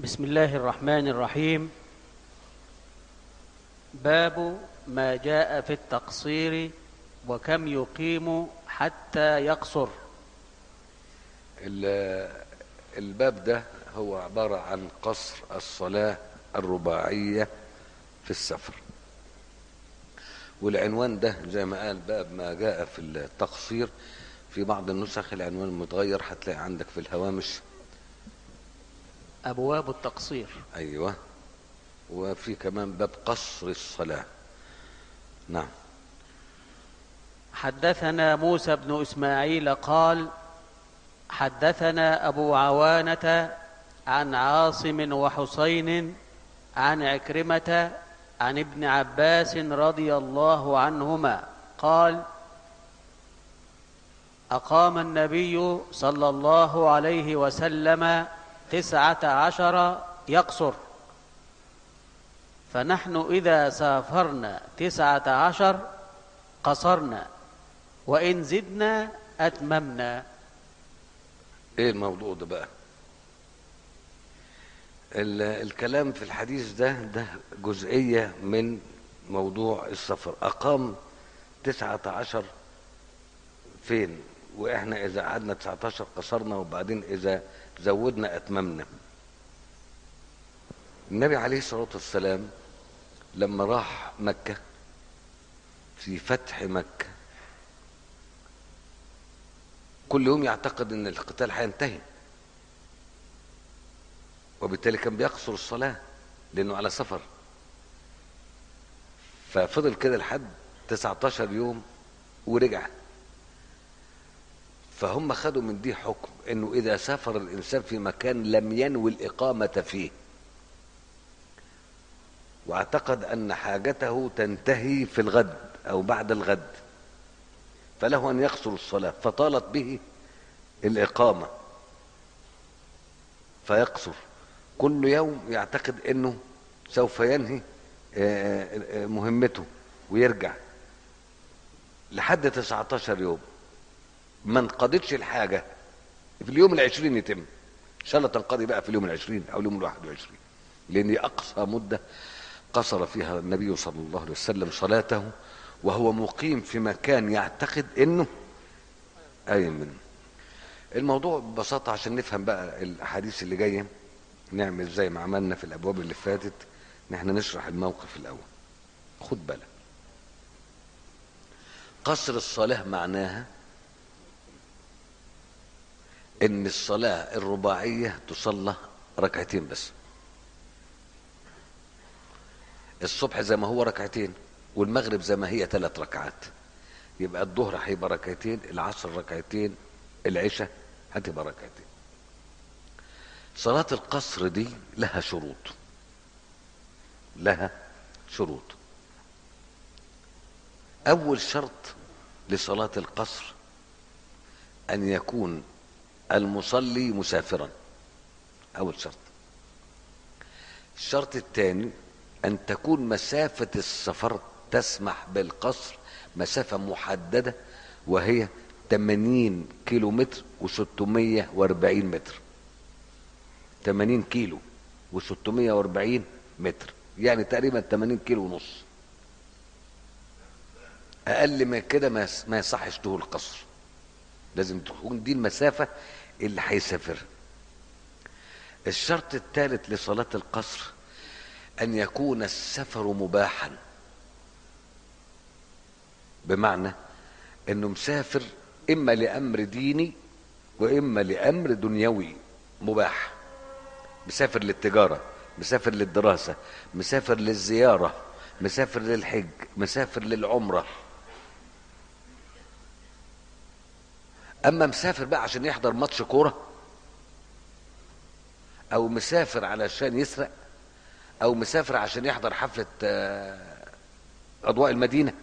بسم الله الرحمن الرحيم باب ما جاء في التقصير وكم يقيم حتى يقصر ال- الباب ده هو عبارة عن قصر الصلاة الرباعية في السفر والعنوان ده زي ما قال باب ما جاء في التقصير في بعض النسخ العنوان متغير هتلاقي عندك في الهوامش أبواب التقصير ايوه وفي كمان باب قصر الصلاة نعم حدثنا موسى بن إسماعيل قال حدثنا أبو عوانة عن عاصم وحسين عن عكرمة عن ابن عباس رضي الله عنهما قال أقام النبي صلى الله عليه وسلم تسعة عشر يقصر فنحن إذا سافرنا تسعة عشر قصرنا وإن زدنا أتممنا ايه الموضوع ده بقى ال- الكلام في الحديث ده ده جزئية من موضوع السفر أقام تسعة عشر فين وإحنا إذا قعدنا تسعة عشر قصرنا وبعدين إذا زودنا أتممنا النبي عليه الصلاة والسلام لما راح مكة في فتح مكة كل يوم يعتقد ان القتال هينتهي وبالتالي كان بيقصر الصلاة لأنه على سفر ففضل كده لحد 19 يوم ورجع فهم خدوا من دي حكم انه اذا سافر الانسان في مكان لم ينوي الاقامة فيه واعتقد ان حاجته تنتهي في الغد او بعد الغد فله ان يقصر الصلاة فطالت به الاقامة فيقصر كل يوم يعتقد انه سوف ينهي آه، آه، مهمته ويرجع لحد 19 يوم ما انقضتش الحاجة في اليوم العشرين يتم ان شاء الله تنقضي بقى في اليوم العشرين او اليوم الواحد والعشرين لان دي اقصى مدة قصر فيها النبي صلى الله عليه وسلم صلاته وهو مقيم في مكان يعتقد انه ايمن الموضوع ببساطة عشان نفهم بقى الاحاديث اللي جاية نعمل زي ما عملنا في الابواب اللي فاتت ان احنا نشرح الموقف الاول خد بالك قصر الصلاة معناها ان الصلاة الرباعية تصلى ركعتين بس الصبح زي ما هو ركعتين والمغرب زي ما هي ثلاث ركعات يبقى الظهر هيبقى ركعتين العصر ركعتين العشاء هتبقى ركعتين صلاة القصر دي لها شروط لها شروط أول شرط لصلاة القصر أن يكون المصلي مسافرا أول شرط الشرط الثاني أن تكون مسافة السفر تسمح بالقصر مسافة محددة وهي 80 كيلو متر و640 متر 80 كيلو و640 متر يعني تقريبا 80 كيلو ونص اقل من كده ما يس- ما يصحش تقول القصر لازم تكون دي المسافة اللي هيسافرها الشرط الثالث لصلاة القصر أن يكون السفر مباحا بمعنى أنه مسافر إما لأمر ديني وإما لأمر دنيوي مباح مسافر للتجارة مسافر للدراسة مسافر للزيارة مسافر للحج مسافر للعمرة أما مسافر بقى عشان يحضر ماتش كورة أو مسافر علشان يسرق أو مسافر عشان يحضر حفلة آه، أضواء المدينة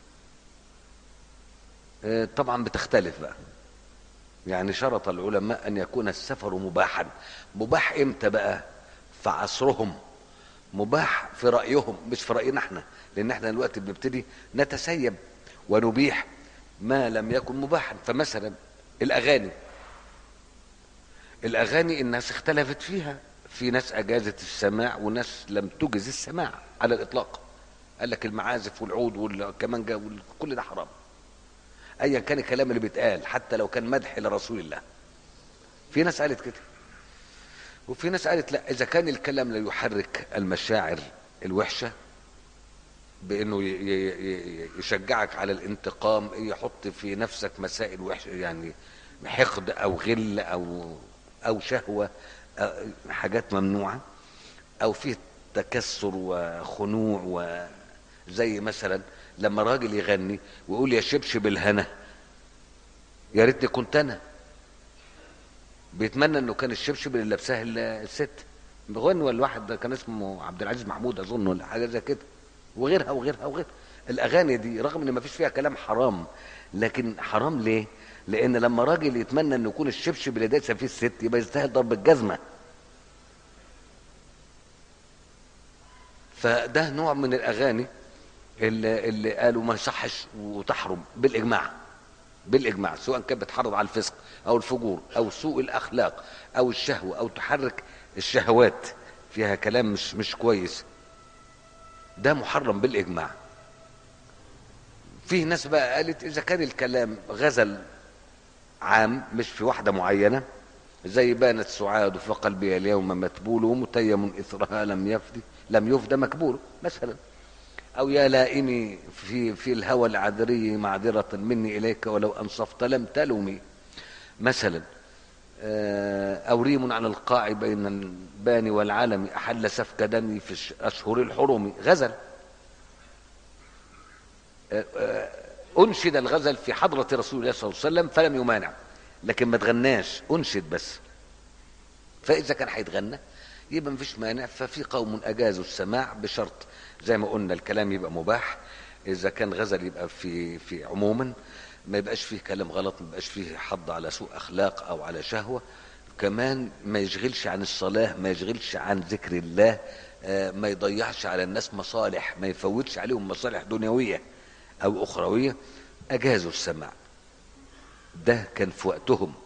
آه، طبعا بتختلف بقى يعني شرط العلماء أن يكون السفر مباحا مباح إمتى بقى في عصرهم مباح في رأيهم مش في رأينا احنا لأن احنا دلوقتي بنبتدي نتسيب ونبيح ما لم يكن مباحا فمثلا الأغاني الأغاني الناس اختلفت فيها في ناس اجازت السماع وناس لم تجز السماع على الاطلاق قال لك المعازف والعود والكمانجه وكل ده حرام ايا كان الكلام اللي بيتقال حتى لو كان مدح لرسول الله في ناس قالت كده وفي ناس قالت لا اذا كان الكلام لا يحرك المشاعر الوحشه بانه ي- ي- ي- يشجعك على الانتقام يحط في نفسك مسائل وحشه يعني حقد او غل او او شهوه أو حاجات ممنوعه او فيه تكسر وخنوع وزي مثلا لما راجل يغني ويقول يا شبشب الهنا يا ريتني كنت انا بيتمنى انه كان الشبشب اللي لابساه ال- الست بغنوة الواحد ده كان اسمه عبد العزيز محمود اظن ولا حاجه زي كده وغيرها وغيرها وغيرها الاغاني دي رغم ان ما فيش فيها كلام حرام لكن حرام ليه لان لما راجل يتمنى انه يكون الشبشب اللي دايسه فيه الست يبقى يستاهل ضرب الجزمه فده نوع من الاغاني اللي, اللي قالوا ما يصحش وتحرم بالاجماع بالاجماع سواء كانت بتحرض على الفسق او الفجور او سوء الاخلاق او الشهوه او تحرك الشهوات فيها كلام مش مش كويس ده محرم بالاجماع في ناس بقى قالت اذا كان الكلام غزل عام مش في واحده معينه زي بانت سعاد في قلبي اليوم متبول ومتيم اثرها لم يفدي لم يفدى مكبول مثلا او يا لائمي في في الهوى العذري معذره مني اليك ولو انصفت لم تلمي مثلا آه، او ريم على القاع بين البان والعلم احل سفك دمي في الش- اشهر الحرم غزل آه، آه، انشد الغزل في حضره رسول الله صلى الله عليه وسلم فلم يمانع لكن ما تغناش انشد بس فاذا كان هيتغنى يبقى مفيش مانع ففي قوم اجازوا السماع بشرط زي ما قلنا الكلام يبقى مباح اذا كان غزل يبقى في في عموما ما يبقاش فيه كلام غلط ما يبقاش فيه حض على سوء اخلاق او على شهوه كمان ما يشغلش عن الصلاه ما يشغلش عن ذكر الله آه، ما يضيعش على الناس مصالح ما يفوتش عليهم مصالح دنيويه او اخرويه اجازوا السماع ده كان في وقتهم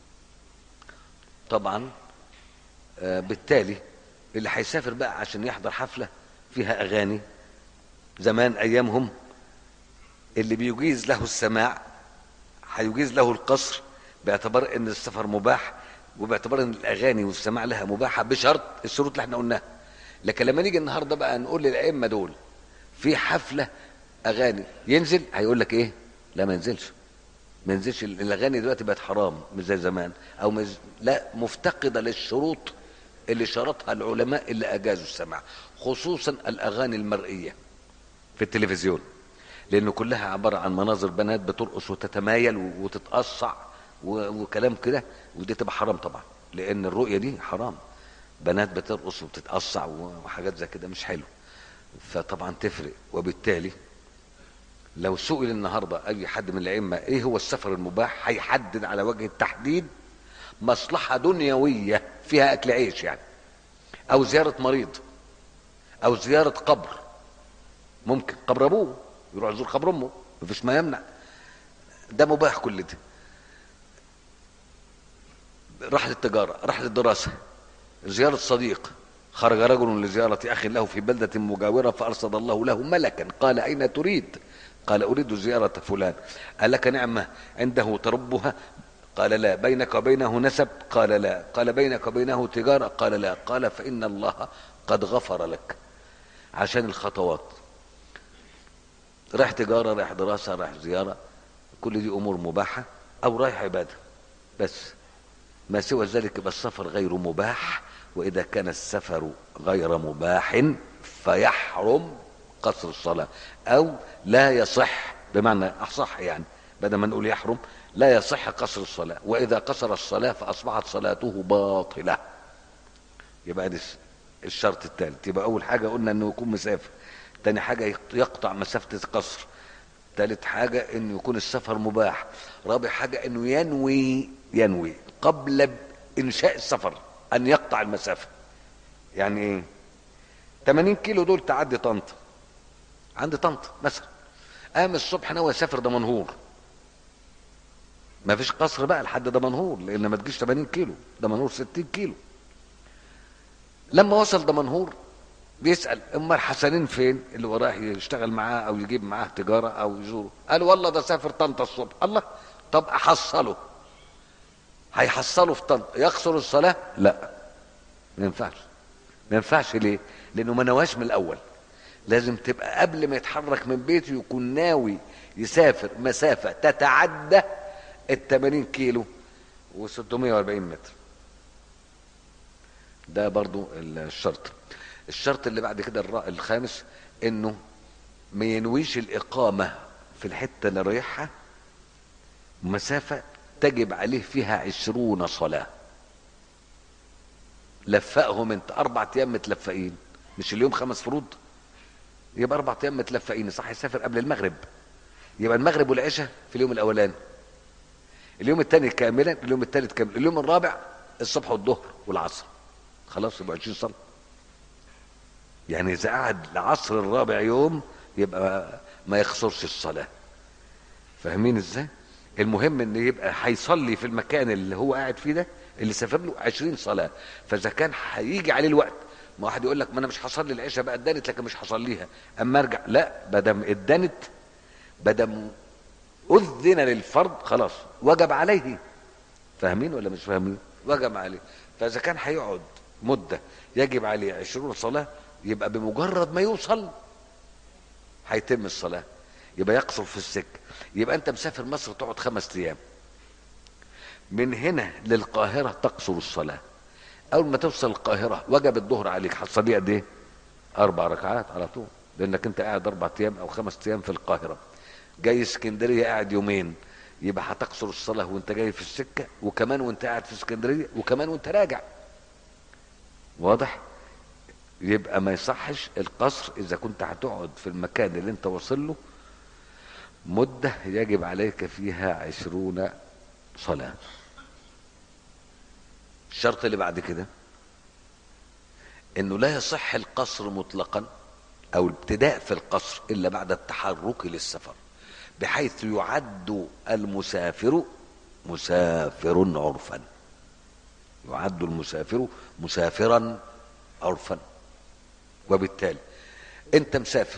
طبعا آه، بالتالي اللي هيسافر بقى عشان يحضر حفلة فيها أغاني زمان أيامهم اللي بيجيز له السماع هيجيز له القصر باعتبار ان السفر مباح وباعتبار ان الاغاني والسماع لها مباحه بشرط الشروط اللي احنا قلناها لكن لما نيجي النهارده بقى نقول للائمه دول في حفله اغاني ينزل هيقول لك ايه لا ما ينزلش ما ينزلش الاغاني دلوقتي بقت حرام مش زي زمان او مز... لا مفتقده للشروط اللي شرطها العلماء اللي اجازوا السماع خصوصا الاغاني المرئيه في التلفزيون لانه كلها عباره عن مناظر بنات بترقص وتتمايل و- وتتقصع و- وكلام كده ودي تبقى حرام طبعا لان الرؤيه دي حرام بنات بترقص وبتتقصع وحاجات زي كده مش حلو فطبعا تفرق وبالتالي لو سئل النهارده اي حد من الائمه ايه هو السفر المباح هيحدد على وجه التحديد مصلحه دنيويه فيها اكل عيش يعني او زياره مريض او زياره قبر ممكن قبر ابوه يروح يزور قبر امه مفيش ما يمنع ده مباح كل ده راح للتجاره راح للدراسه زياره صديق خرج رجل لزيارة أخ له في بلدة مجاورة فأرصد الله له ملكا قال أين تريد قال أريد زيارة فلان قال لك نعمة عنده تربها قال لا بينك وبينه نسب قال لا قال بينك وبينه تجارة قال لا قال فإن الله قد غفر لك عشان الخطوات رايح تجارة رايح دراسة رايح زيارة كل دي أمور مباحة أو رايح عبادة بس ما سوى ذلك يبقى السفر غير مباح وإذا كان السفر غير مباح فيحرم قصر الصلاة أو لا يصح بمعنى أصح يعني بدل ما نقول يحرم لا يصح قصر الصلاة وإذا قصر الصلاة فأصبحت صلاته باطلة يبقى ده الشرط الثالث يبقى أول حاجة قلنا إنه يكون مسافر تاني حاجة يقطع مسافة القصر ثالث حاجة إنه يكون السفر مباح رابع حاجة إنه ينوي ينوي قبل إنشاء السفر أن يقطع المسافة يعني إيه 80 كيلو دول تعدي طنطا عند طنطا مثلا قام الصبح ناوي يسافر دمنهور ما فيش قصر بقى لحد دمنهور لان ما تجيش 80 كيلو دمنهور 60 كيلو لما وصل دمنهور بيسأل اما الحسنين فين اللي وراه يشتغل معاه او يجيب معاه تجارة او يزوره قال والله ده سافر طنطا الصبح الله طب احصله هيحصله في طنطا يقصر الصلاة لا ما ينفعش ما ينفعش ليه لانه ما نواش من الاول لازم تبقى قبل ما يتحرك من بيته يكون ناوي يسافر مسافة تتعدى ال 80 كيلو و 640 متر ده برضو الشرط الشرط اللي بعد كده الرا- الخامس انه ما ينويش الاقامة في الحتة اللي رايحها مسافة تجب عليه فيها عشرون صلاة لفقهم انت اربع ايام متلفقين مش اليوم خمس فروض يبقى اربع ايام متلفقين صح يسافر قبل المغرب يبقى المغرب والعشاء في اليوم الاولاني اليوم الثاني كاملا اليوم الثالث كاملا اليوم الرابع الصبح والظهر والعصر خلاص يبقى 20 صلاه يعني اذا قعد العصر الرابع يوم يبقى ما يخسرش الصلاه فاهمين ازاي المهم ان يبقى هيصلي في المكان اللي هو قاعد فيه ده اللي سافر له 20 صلاه فاذا كان هيجي عليه الوقت ما واحد يقول لك ما انا مش هصلي العشاء بقى اتدنت لكن مش هصليها اما ارجع لا بدم اتدنت بدم اذن للفرض خلاص وجب عليه فاهمين ولا مش فاهمين وجب عليه فاذا كان هيقعد مده يجب عليه 20 صلاه يبقى بمجرد ما يوصل هيتم الصلاه يبقى يقصر في السكه يبقى انت مسافر مصر تقعد خمس ايام من هنا للقاهره تقصر الصلاه اول ما توصل القاهره وجب الظهر عليك هتصلي قد ايه اربع ركعات على طول لانك انت قاعد اربع ايام او خمس ايام في القاهره جاي اسكندريه قاعد يومين يبقى هتقصر الصلاه وانت جاي في السكه وكمان وانت قاعد في اسكندريه وكمان وانت راجع واضح يبقى ما يصحش القصر اذا كنت هتقعد في المكان اللي انت واصل له مدة يجب عليك فيها عشرون صلاة الشرط اللي بعد كده انه لا يصح القصر مطلقا او الابتداء في القصر الا بعد التحرك للسفر بحيث يعد المسافر مسافر عرفا يعد المسافر مسافرا عرفا وبالتالي انت مسافر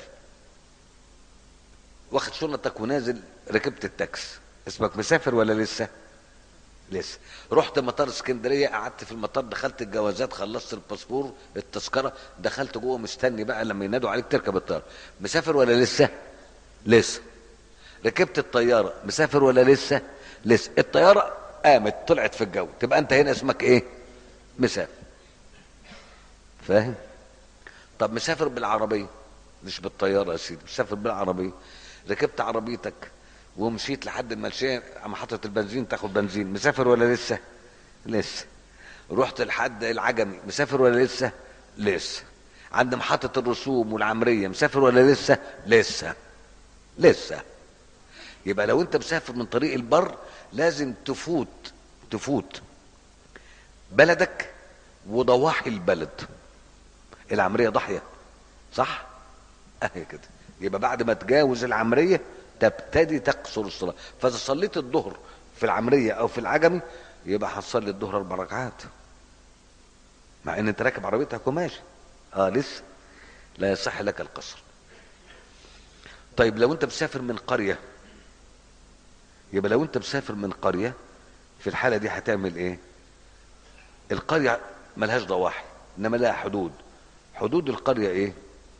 واخد شنطك ونازل ركبت التاكس اسمك مسافر ولا لسه لسه رحت مطار اسكندريه قعدت في المطار دخلت الجوازات خلصت الباسبور التذكره دخلت جوه مستني بقى لما ينادوا عليك تركب الطياره مسافر ولا لسه لسه ركبت الطياره مسافر ولا لسه لسه الطياره قامت طلعت في الجو تبقى انت هنا اسمك ايه مسافر فاهم طب مسافر بالعربيه مش بالطياره يا سيدي مسافر بالعربيه ركبت عربيتك ومشيت لحد الملشيه محطه البنزين تاخد بنزين مسافر ولا لسه لسه رحت لحد العجمي مسافر ولا لسه لسه عند محطه الرسوم والعمريه مسافر ولا لسه لسه لسه يبقى لو انت مسافر من طريق البر لازم تفوت تفوت بلدك وضواحي البلد العمريه ضاحيه صح اهي كده يبقى بعد ما تجاوز العمريه تبتدي تقصر الصلاه فاذا صليت الظهر في العمريه او في العجمي يبقى هتصلي الظهر اربع ركعات مع ان انت راكب عربيتك وماشي اه لسه لا يصح لك القصر طيب لو انت مسافر من قريه يبقى لو انت مسافر من قريه في الحاله دي هتعمل ايه القريه ملهاش ضواحي انما لها حدود حدود القريه ايه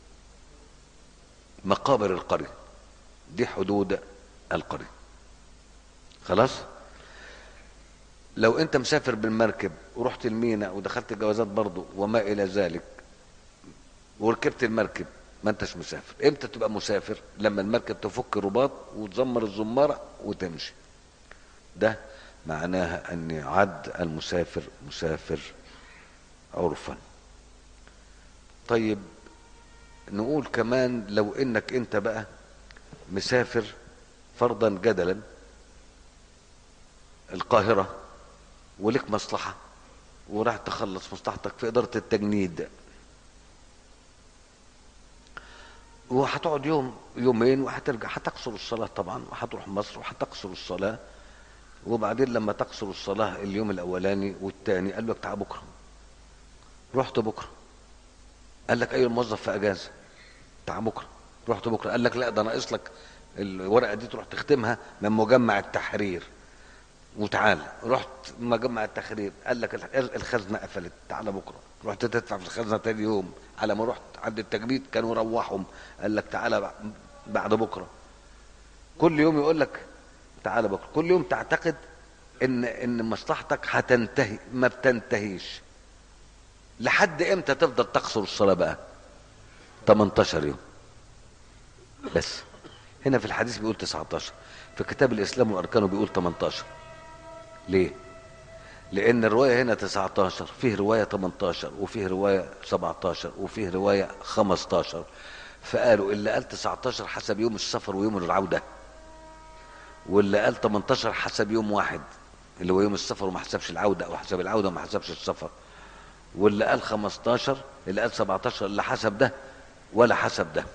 مقابر القريه دي حدود القريه خلاص لو انت مسافر بالمركب ورحت المينا ودخلت الجوازات برضه وما الى ذلك وركبت المركب ما انتش مسافر امتى تبقى مسافر لما المركب تفك الرباط وتزمر الزمارة وتمشي ده معناها ان يعد المسافر مسافر عرفا طيب نقول كمان لو انك انت بقى مسافر فرضا جدلا القاهرة ولك مصلحة وراح تخلص مصلحتك في إدارة التجنيد وهتقعد يوم يومين وهترجع هتقصر الصلاة طبعا وهتروح مصر وهتقصر الصلاة وبعدين لما تقصر الصلاة اليوم الأولاني والتاني قال لك تعال بكرة رحت بكرة قال لك ايوه الموظف في اجازه تعال بكره رحت بكره قال لك لا ده ناقص لك الورقه دي تروح تختمها من مجمع التحرير وتعالى رحت مجمع التحرير قال لك الخزنه قفلت تعالى بكره رحت تدفع في الخزنه تاني يوم على ما رحت عند التجميد كانوا روحهم قال لك تعالى بعد بكره كل يوم يقول لك تعالى بكره كل يوم تعتقد ان ان مصلحتك هتنتهي ما بتنتهيش لحد امتى تفضل تقصر الصلاه بقى 18 يوم بس هنا في الحديث بيقول 19 في كتاب الاسلام واركانه بيقول 18 ليه لان الروايه هنا 19 فيه روايه 18 وفيه روايه 17 وفيه روايه 15 فقالوا اللي قال 19 حسب يوم السفر ويوم العوده واللي قال 18 حسب يوم واحد اللي هو يوم السفر وما حسبش العوده او حسب العوده وما حسبش السفر واللي قال 15 اللي قال 17 اللي حسب ده ولا حسب ده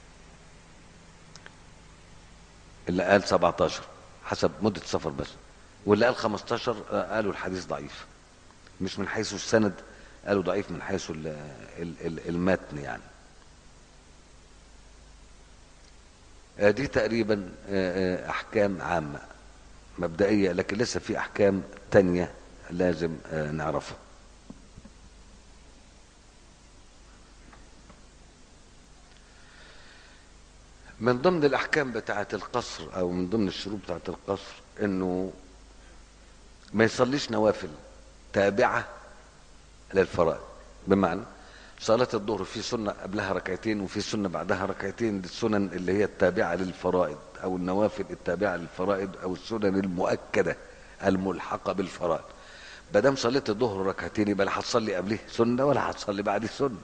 اللي قال 17 حسب مدة السفر بس واللي قال 15 قالوا الحديث ضعيف مش من حيث السند قالوا ضعيف من حيث ال ال ال المتن يعني دي تقريبا احكام عامة مبدئية لكن لسه في احكام تانية لازم نعرفها من ضمن الاحكام بتاعه القصر او من ضمن الشروط بتاعه القصر انه ما يصليش نوافل تابعه للفرائض بمعنى صلاة الظهر في سنة قبلها ركعتين وفي سنة بعدها ركعتين دي السنن اللي هي التابعة للفرائض أو النوافل التابعة للفرائض أو السنن المؤكدة الملحقة بالفرائض بدام صليت الظهر ركعتين يبقى لا هتصلي قبليه سنة ولا هتصلي بعديه سنة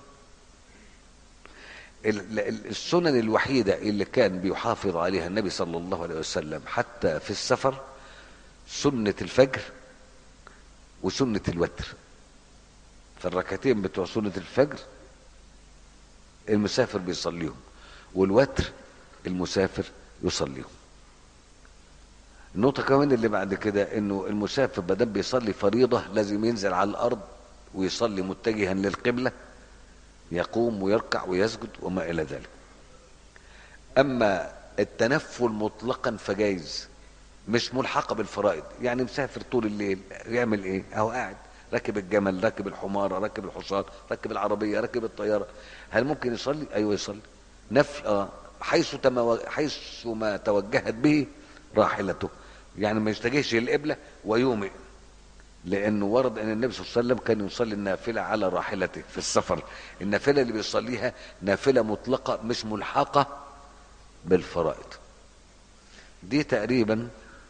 السنن الوحيدة اللي كان بيحافظ عليها النبي صلى الله عليه وسلم حتى في السفر سنة الفجر وسنة الوتر فالركعتين بتوع سنة الفجر المسافر بيصليهم والوتر المسافر يصليهم النقطة كمان اللي بعد كده انه المسافر بدل بيصلي فريضة لازم ينزل على الارض ويصلي متجها للقبلة يقوم ويركع ويسجد وما الى ذلك اما التنفل مطلقا فجايز مش ملحقة بالفرائض يعني مسافر طول الليل يعمل ايه اهو قاعد راكب الجمل راكب الحمارة راكب الحصان راكب العربية راكب الطيارة هل ممكن يصلي ايوه يصلي نفل اه حيث تمو... حيث ما توجهت به راحلته يعني ما يتجهش للقبلة ويومئ لانه ورد ان النبي صلى الله عليه وسلم كان يصلي النافله على راحلته في السفر النافله اللي بيصليها نافله مطلقه مش ملحقه بالفرائض دي تقريبا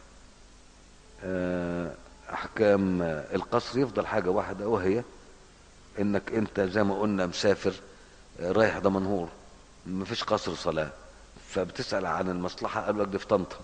احكام القصر يفضل حاجه واحده وهي انك انت زي ما قلنا مسافر رايح دمنهور مفيش قصر صلاه فبتسال عن المصلحه قالوا لك دي في طنطا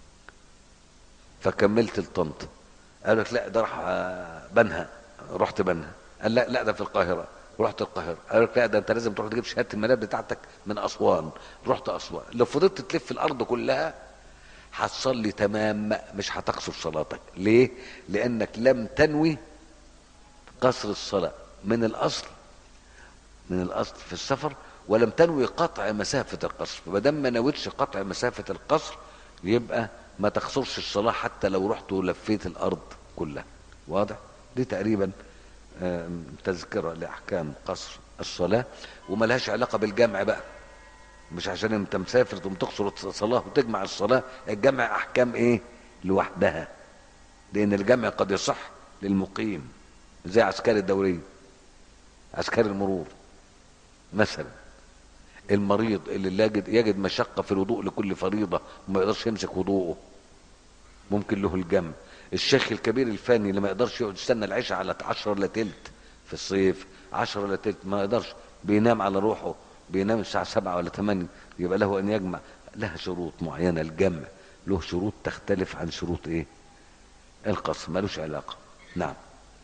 فكملت لطنطا قال لك لا ده راح بنها رحت بنها قال لا لا ده في القاهره رحت القاهره قال لك لا ده انت لازم تروح تجيب شهاده الميلاد بتاعتك من اسوان رحت اسوان لو فضلت تلف الارض كلها هتصلي تمام مش هتقصر صلاتك ليه لانك لم تنوي قصر الصلاه من الاصل من الاصل في السفر ولم تنوي قطع مسافه القصر فما دام ما نويتش قطع مسافه القصر يبقى ما تقصرش الصلاة حتى لو رحت ولفيت الأرض كلها واضح دي تقريبا تذكرة لأحكام قصر الصلاة وما لهاش علاقة بالجمع بقى مش عشان انت مسافر تقوم تقصر الصلاة وتجمع الصلاة الجمع أحكام إيه لوحدها لأن الجمع قد يصح للمقيم زي عسكري الدورية عسكري المرور مثلا المريض اللي يجد, يجد مشقة في الوضوء لكل فريضة وما يقدرش يمسك وضوءه ممكن له الجمع الشيخ الكبير الفاني اللي ما يقدرش يقعد يستنى العشاء على 10 الا تلت في الصيف 10 الا تلت ما يقدرش بينام على روحه بينام الساعة 7 ولا 8 يبقى له ان يجمع لها شروط معينة الجمع له شروط تختلف عن شروط ايه القصر ملوش علاقة نعم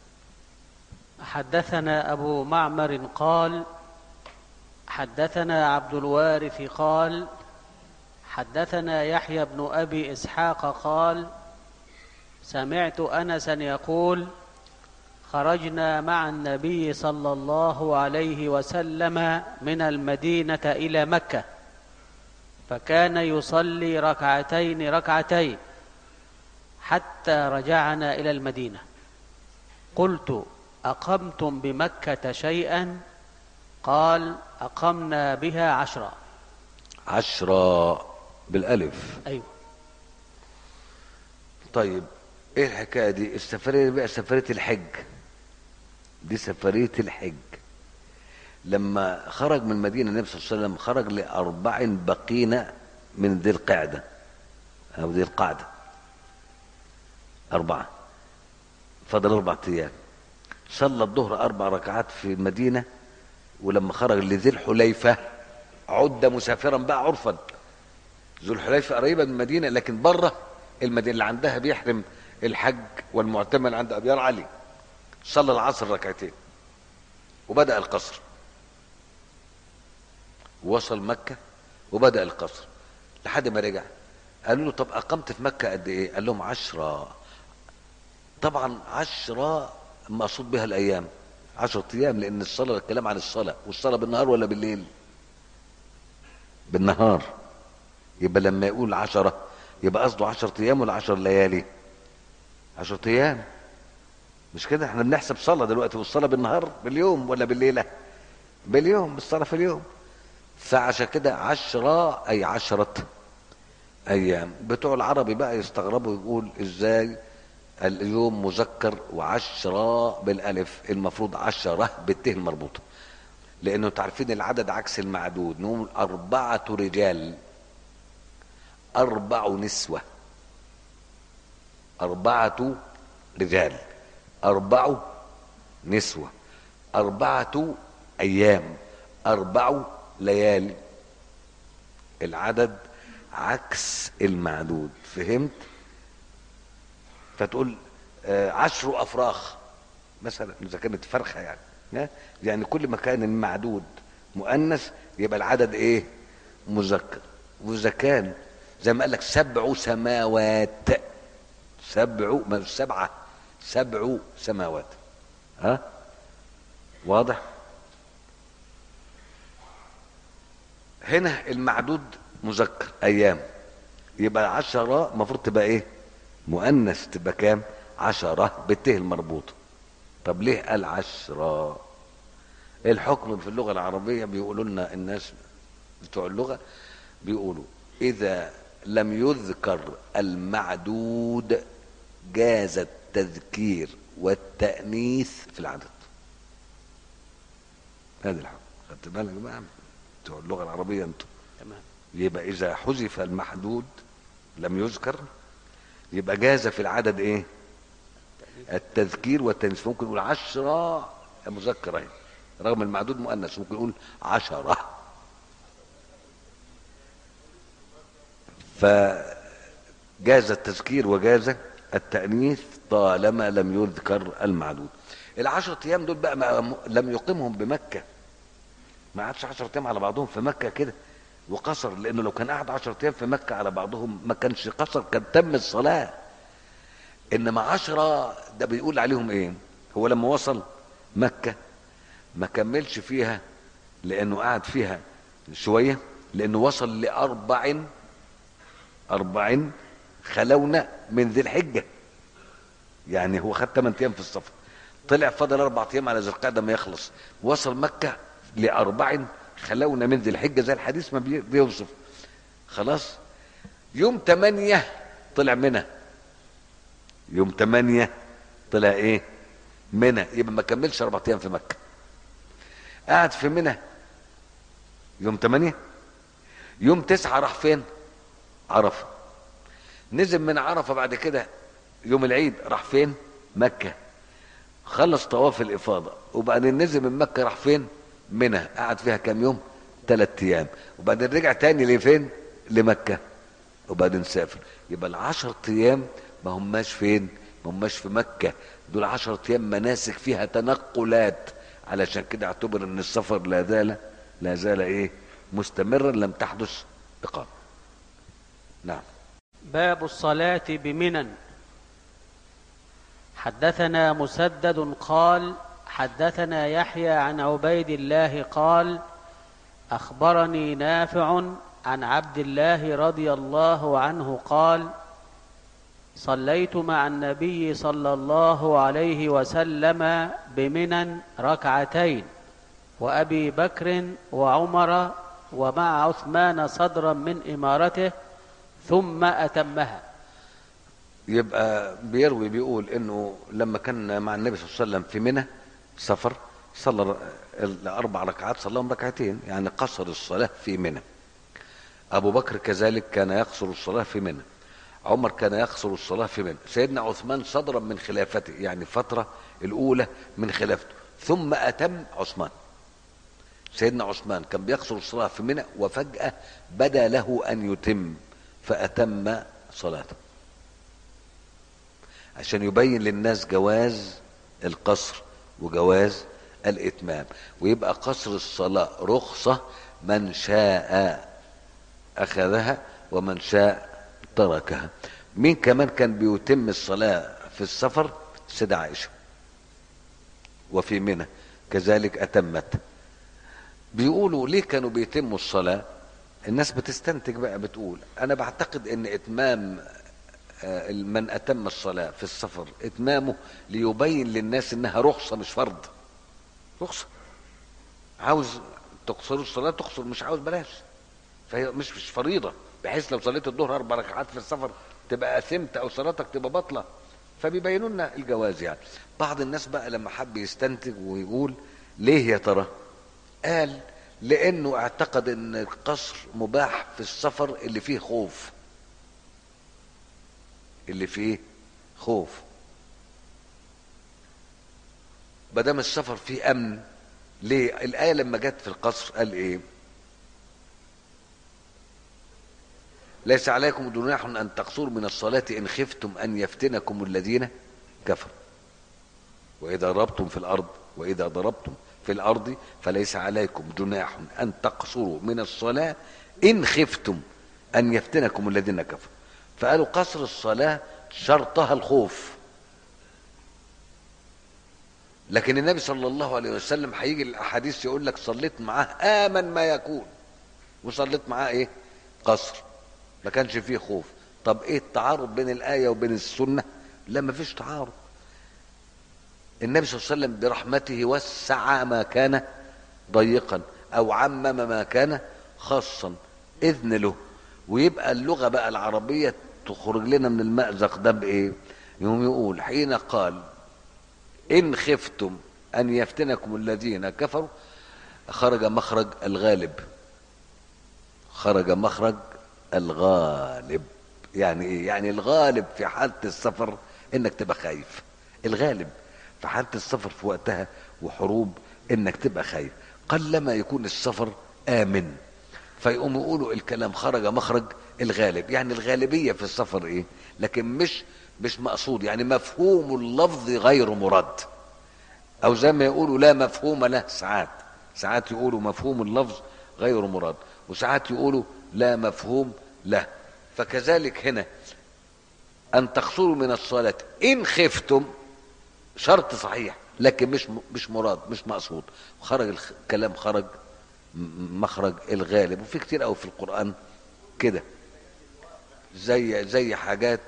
حدثنا أبو معمر قال حدثنا عبد الوارث قال حدثنا يحيى بن ابي اسحاق قال سمعت انسا يقول خرجنا مع النبي صلى الله عليه وسلم من المدينة إلى مكة فكان يصلي ركعتين ركعتين حتى رجعنا إلى المدينة قلت أقمتم بمكة شيئا قال أقمنا بها عشرا عشرة بالألف أيوه طيب ايه الحكاية دي السفرية دي بقى سفرية الحج دي سفرية الحج لما خرج من المدينة النبي صلى الله عليه وسلم خرج لأربع بقين من ذي القعدة أو ذي القعدة أربعة فضل أربعة أيام صلى الظهر أربع ركعات في المدينة ولما خرج لذي الحليفة عد مسافرا بقى عرفا ذو الحليفة قريبة من المدينة لكن بره المدينة اللي عندها بيحرم الحج والمعتمر عند أبيار علي صلى العصر ركعتين وبدأ القصر وصل مكة وبدأ القصر لحد ما رجع قالوا له طب أقمت في مكة قد إيه؟ قال لهم عشرة طبعا عشرة مقصود بها الأيام عشرة أيام لأن الصلاة الكلام عن الصلاة والصلاة بالنهار ولا بالليل؟ بالنهار يبقى لما يقول عشرة يبقى قصده عشرة أيام ولا عشر ليالي؟ عشرة أيام مش كده احنا بنحسب صلاة دلوقتي والصلاة بالنهار باليوم ولا بالليلة؟ باليوم الصلاة في اليوم فعشان كده عشرة أي عشرة أيام بتوع العربي بقى يستغربوا يقول إزاي اليوم مذكر وعشرة بالألف المفروض عشرة بالته المربوطة لأنه تعرفين العدد عكس المعدود نقول أربعة رجال أربع نسوة أربعة رجال أربع نسوة أربعة أيام أربع ليالي العدد عكس المعدود فهمت فتقول آه، عشر أفراخ مثلا إذا كانت فرخة يعني ها؟ يعني كل ما كان المعدود مؤنث يبقى العدد إيه مذكر وإذا كان زي ما قال لك سبع سماوات سبع ما مش سبعة سبع سماوات ها واضح هنا المعدود مذكر ايام يبقى عشرة المفروض تبقى ايه مؤنث تبقى كام عشرة بالته المربوطة طب ليه قال عشرة الحكم في اللغة العربية بيقولوا لنا الناس بتوع اللغة بيقولوا إذا لم يذكر المعدود جاز التذكير والتأنيث في العدد هذا الحكم خدت بالك بقى بتوع اللغة العربية انتوا تمام يبقى إذا حذف المحدود لم يذكر يبقى جاز في العدد إيه؟ التذكير والتنس ممكن نقول عشرة مذكر أهي رغم المعدود مؤنث ممكن نقول عشرة فجاز التذكير وجاز التأنيث طالما لم يذكر المعدود العشرة أيام دول بقى ما لم يقيمهم بمكة ما قعدش 10 ايام على بعضهم في مكه كده وقصر لانه لو كان قعد 10 ايام في مكه على بعضهم ما كانش قصر كان تم الصلاه انما عشرة ده بيقول عليهم ايه هو لما وصل مكه ما كملش فيها لانه قعد فيها شويه لانه وصل لاربع اربع خلونا من ذي الحجه يعني هو خد 8 ايام في السفر طلع فضل اربع ايام على ذي القعده ما يخلص وصل مكه لأربع خلونا من ذي الحجة زي الحديث ما بي- بيوصف خلاص يوم تمانية طلع منى يوم تمانية طلع ايه منى يبقى ما كملش أربع أيام في مكة قعد في منى يوم تمانية يوم تسعة راح فين عرفة نزل من عرفة بعد كده يوم العيد راح فين مكة خلص طواف الإفاضة وبعدين نزل من مكة راح فين منى قعد فيها كام يوم ثلاث أيام وبعدين رجع تاني لفين لمكة وبعدين سافر يبقى العشر أيام ما هماش فين ما هماش في مكة دول عشر أيام مناسك فيها تنقلات علشان كده اعتبر ان السفر لا زال لا زال ايه مستمرا لم تحدث إقامة نعم باب الصلاة بمنن حدثنا مسدد قال حدثنا يحيى عن عبيد الله قال اخبرني نافع عن عبد الله رضي الله عنه قال صليت مع النبي صلى الله عليه وسلم بمنى ركعتين وابي بكر وعمر ومع عثمان صدرا من امارته ثم اتمها يبقى بيروي بيقول انه لما كان مع النبي صلى الله عليه وسلم في منى سفر صلى الاربع ركعات صلاهم ركعتين يعني قصر الصلاه في منى ابو بكر كذلك كان يقصر الصلاه في منى عمر كان يقصر الصلاه في منى سيدنا عثمان صدرا من خلافته يعني فتره الاولى من خلافته ثم اتم عثمان سيدنا عثمان كان بيقصر الصلاه في منى وفجاه بدا له ان يتم فاتم صلاته عشان يبين للناس جواز القصر وجواز الاتمام ويبقى قصر الصلاه رخصه من شاء اخذها ومن شاء تركها مين كمان كان بيتم الصلاه في السفر سيدة عائشه وفي منى كذلك اتمت بيقولوا ليه كانوا بيتموا الصلاه الناس بتستنتج بقى بتقول انا بعتقد ان اتمام آه، من اتم الصلاه في السفر اتمامه ليبين للناس انها رخصه مش فرض رخصه عاوز تقصر الصلاه تقصر مش عاوز بلاش فهي مش مش فريضه بحيث لو صليت الظهر اربع ركعات في السفر تبقى اثمت او صلاتك تبقى باطله فبيبينوا لنا الجواز يعني بعض الناس بقى لما حب يستنتج ويقول ليه يا ترى قال لانه اعتقد ان القصر مباح في السفر اللي فيه خوف اللي فيه خوف مادام السفر فيه امن ليه الايه لما جت في القصر قال ايه ليس عليكم جناح ان تقصروا من الصلاه ان خفتم ان يفتنكم الذين كفروا واذا ضربتم في الارض واذا ضربتم في الارض فليس عليكم جناح ان تقصروا من الصلاه ان خفتم ان يفتنكم الذين كفروا فقالوا قصر الصلاه شرطها الخوف لكن النبي صلى الله عليه وسلم هيجي الاحاديث يقول لك صليت معاه امن ما يكون وصليت معاه ايه قصر ما كانش فيه خوف طب ايه التعارض بين الايه وبين السنه لا ما فيش تعارض النبي صلى الله عليه وسلم برحمته وسع ما كان ضيقا او عمم ما كان خاصا اذن له ويبقى اللغه بقى العربيه تخرج لنا من المأزق ده بايه يوم يقول حين قال ان خفتم ان يفتنكم الذين كفروا خرج مخرج الغالب خرج مخرج الغالب يعني ايه يعني الغالب في حاله السفر انك تبقى خايف الغالب في حاله السفر في وقتها وحروب انك تبقى خايف قلما يكون السفر امن فيقوم يقولوا الكلام خرج مخرج الغالب يعني الغالبيه في السفر ايه لكن مش مش مقصود يعني مفهوم اللفظ غير مراد او زي ما يقولوا لا مفهوم له ساعات ساعات يقولوا مفهوم اللفظ غير مراد وساعات يقولوا لا مفهوم له فكذلك هنا ان تقصروا من الصلاه ان خفتم شرط صحيح لكن مش مش مراد مش مقصود خرج الكلام خرج مخرج الغالب وفي كتير قوي في القران كده زي زي حاجات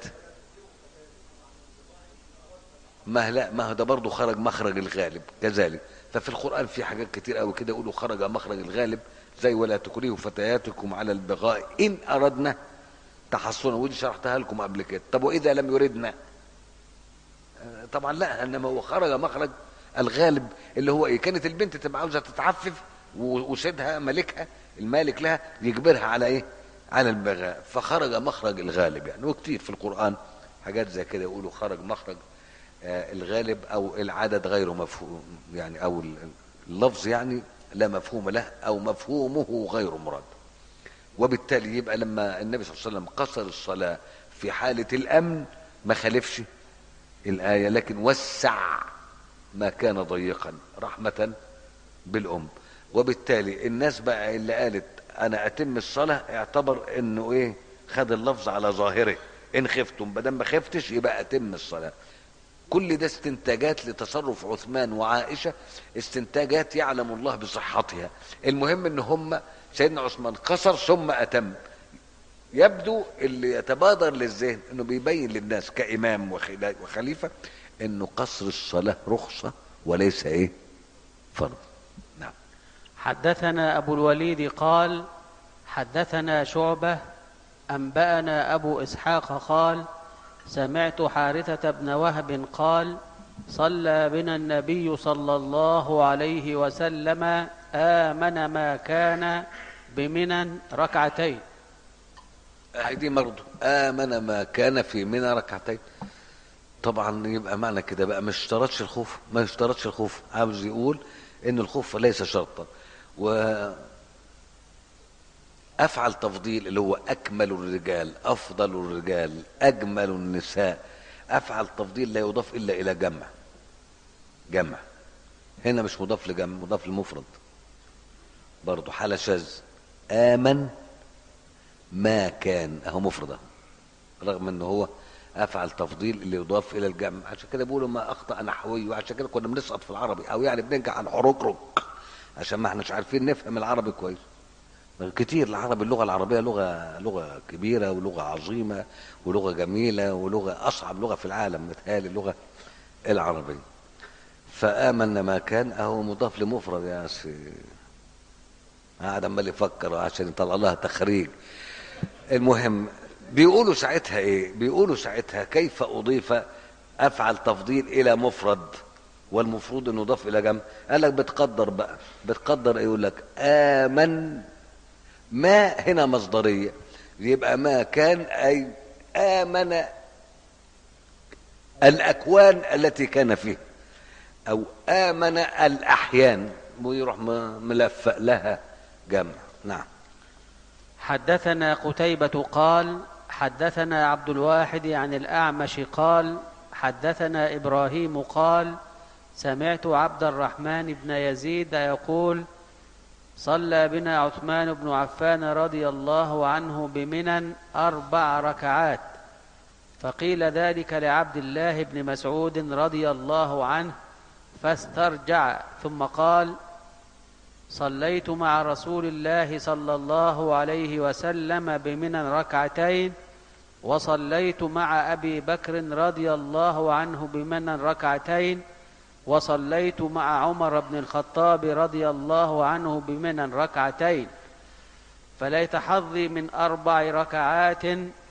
ما لا ما ده برضه خرج مخرج الغالب كذلك ففي القران في حاجات كتير قوي كده يقولوا خرج مخرج الغالب زي ولا تكرهوا فتياتكم على البغاء ان اردنا تحصنا ودي شرحتها لكم قبل كده طب واذا لم يردنا طبعا لا انما هو خرج مخرج الغالب اللي هو ايه كانت البنت تبقى عاوزه تتعفف وسيدها ملكها المالك لها يجبرها على ايه على البغاء فخرج مخرج الغالب يعني وكتير في القران حاجات زي كده يقولوا خرج مخرج آه الغالب او العدد غير مفهوم يعني او اللفظ يعني لا مفهوم له او مفهومه غير مراد وبالتالي يبقى لما النبي صلى الله عليه وسلم قصر الصلاه في حاله الامن ما خالفش الايه لكن وسع ما كان ضيقا رحمه بالام وبالتالي الناس بقى اللي قالت انا اتم الصلاه اعتبر انه ايه خد اللفظ على ظاهره ان خفتم بدل ما خفتش يبقى اتم الصلاه كل ده استنتاجات لتصرف عثمان وعائشة استنتاجات يعلم الله بصحتها المهم ان هم سيدنا عثمان قصر ثم اتم يبدو اللي يتبادر للذهن انه بيبين للناس كامام وخلا- وخليفه انه قصر الصلاه رخصه وليس ايه فرض نعم حدثنا أبو الوليد قال حدثنا شعبة أنبأنا أبو إسحاق قال سمعت حارثة بن وهب قال صلى بنا النبي صلى الله عليه وسلم آمن ما كان بمنى ركعتين آه، دي برضه امن ما كان في منى ركعتين طبعا يبقى معنى كده بقى ما اشترطش الخوف ما اشترطش الخوف عاوز يقول ان الخوف ليس شرطا و افعل تفضيل اللي هو اكمل الرجال افضل الرجال اجمل النساء افعل تفضيل لا يضاف الا الى جمع جمع هنا مش مضاف لجمع مضاف لمفرد برضه حاله شاذ امن ما كان اهو مفرد اهو رغم ان هو افعل تفضيل اللي يضاف الى الجمع عشان كده بيقولوا ما اخطا نحوي وعشان كده كنا بنسقط في العربي او يعني بننجح على الحركرك عشان ما احناش عارفين نفهم العربي كويس كتير العربي اللغه العربيه لغه لغه كبيره ولغه عظيمه ولغه جميله ولغه اصعب لغه في العالم متهيألي اللغه العربيه فامن ما كان اهو مضاف لمفرد يا سي قاعد عمال يفكر عشان يطلع لها تخريج المهم بيقولوا ساعتها ايه بيقولوا ساعتها كيف اضيف افعل تفضيل الى مفرد والمفروض انه يضاف الى جمع قال لك بتقدر بقى بتقدر ايه يقول لك امن ما هنا مصدريه يبقى ما كان اي امن الاكوان التي كان فيها او امن الاحيان ويروح م- ملفق لها جمع نعم حدثنا قتيبة قال حدثنا عبد الواحد عن الأعمش قال حدثنا إبراهيم قال سمعت عبد الرحمن بن يزيد يقول صلى بنا عثمان بن عفان رضي الله عنه بمنى أربع ركعات فقيل ذلك لعبد الله بن مسعود رضي الله عنه فاسترجع ثم قال صليت مع رسول الله صلى الله عليه وسلم بمنى ركعتين وصليت مع ابي بكر رضي الله عنه بمنى ركعتين وصليت مع عمر بن الخطاب رضي الله عنه بمنى ركعتين فليت حظي من اربع ركعات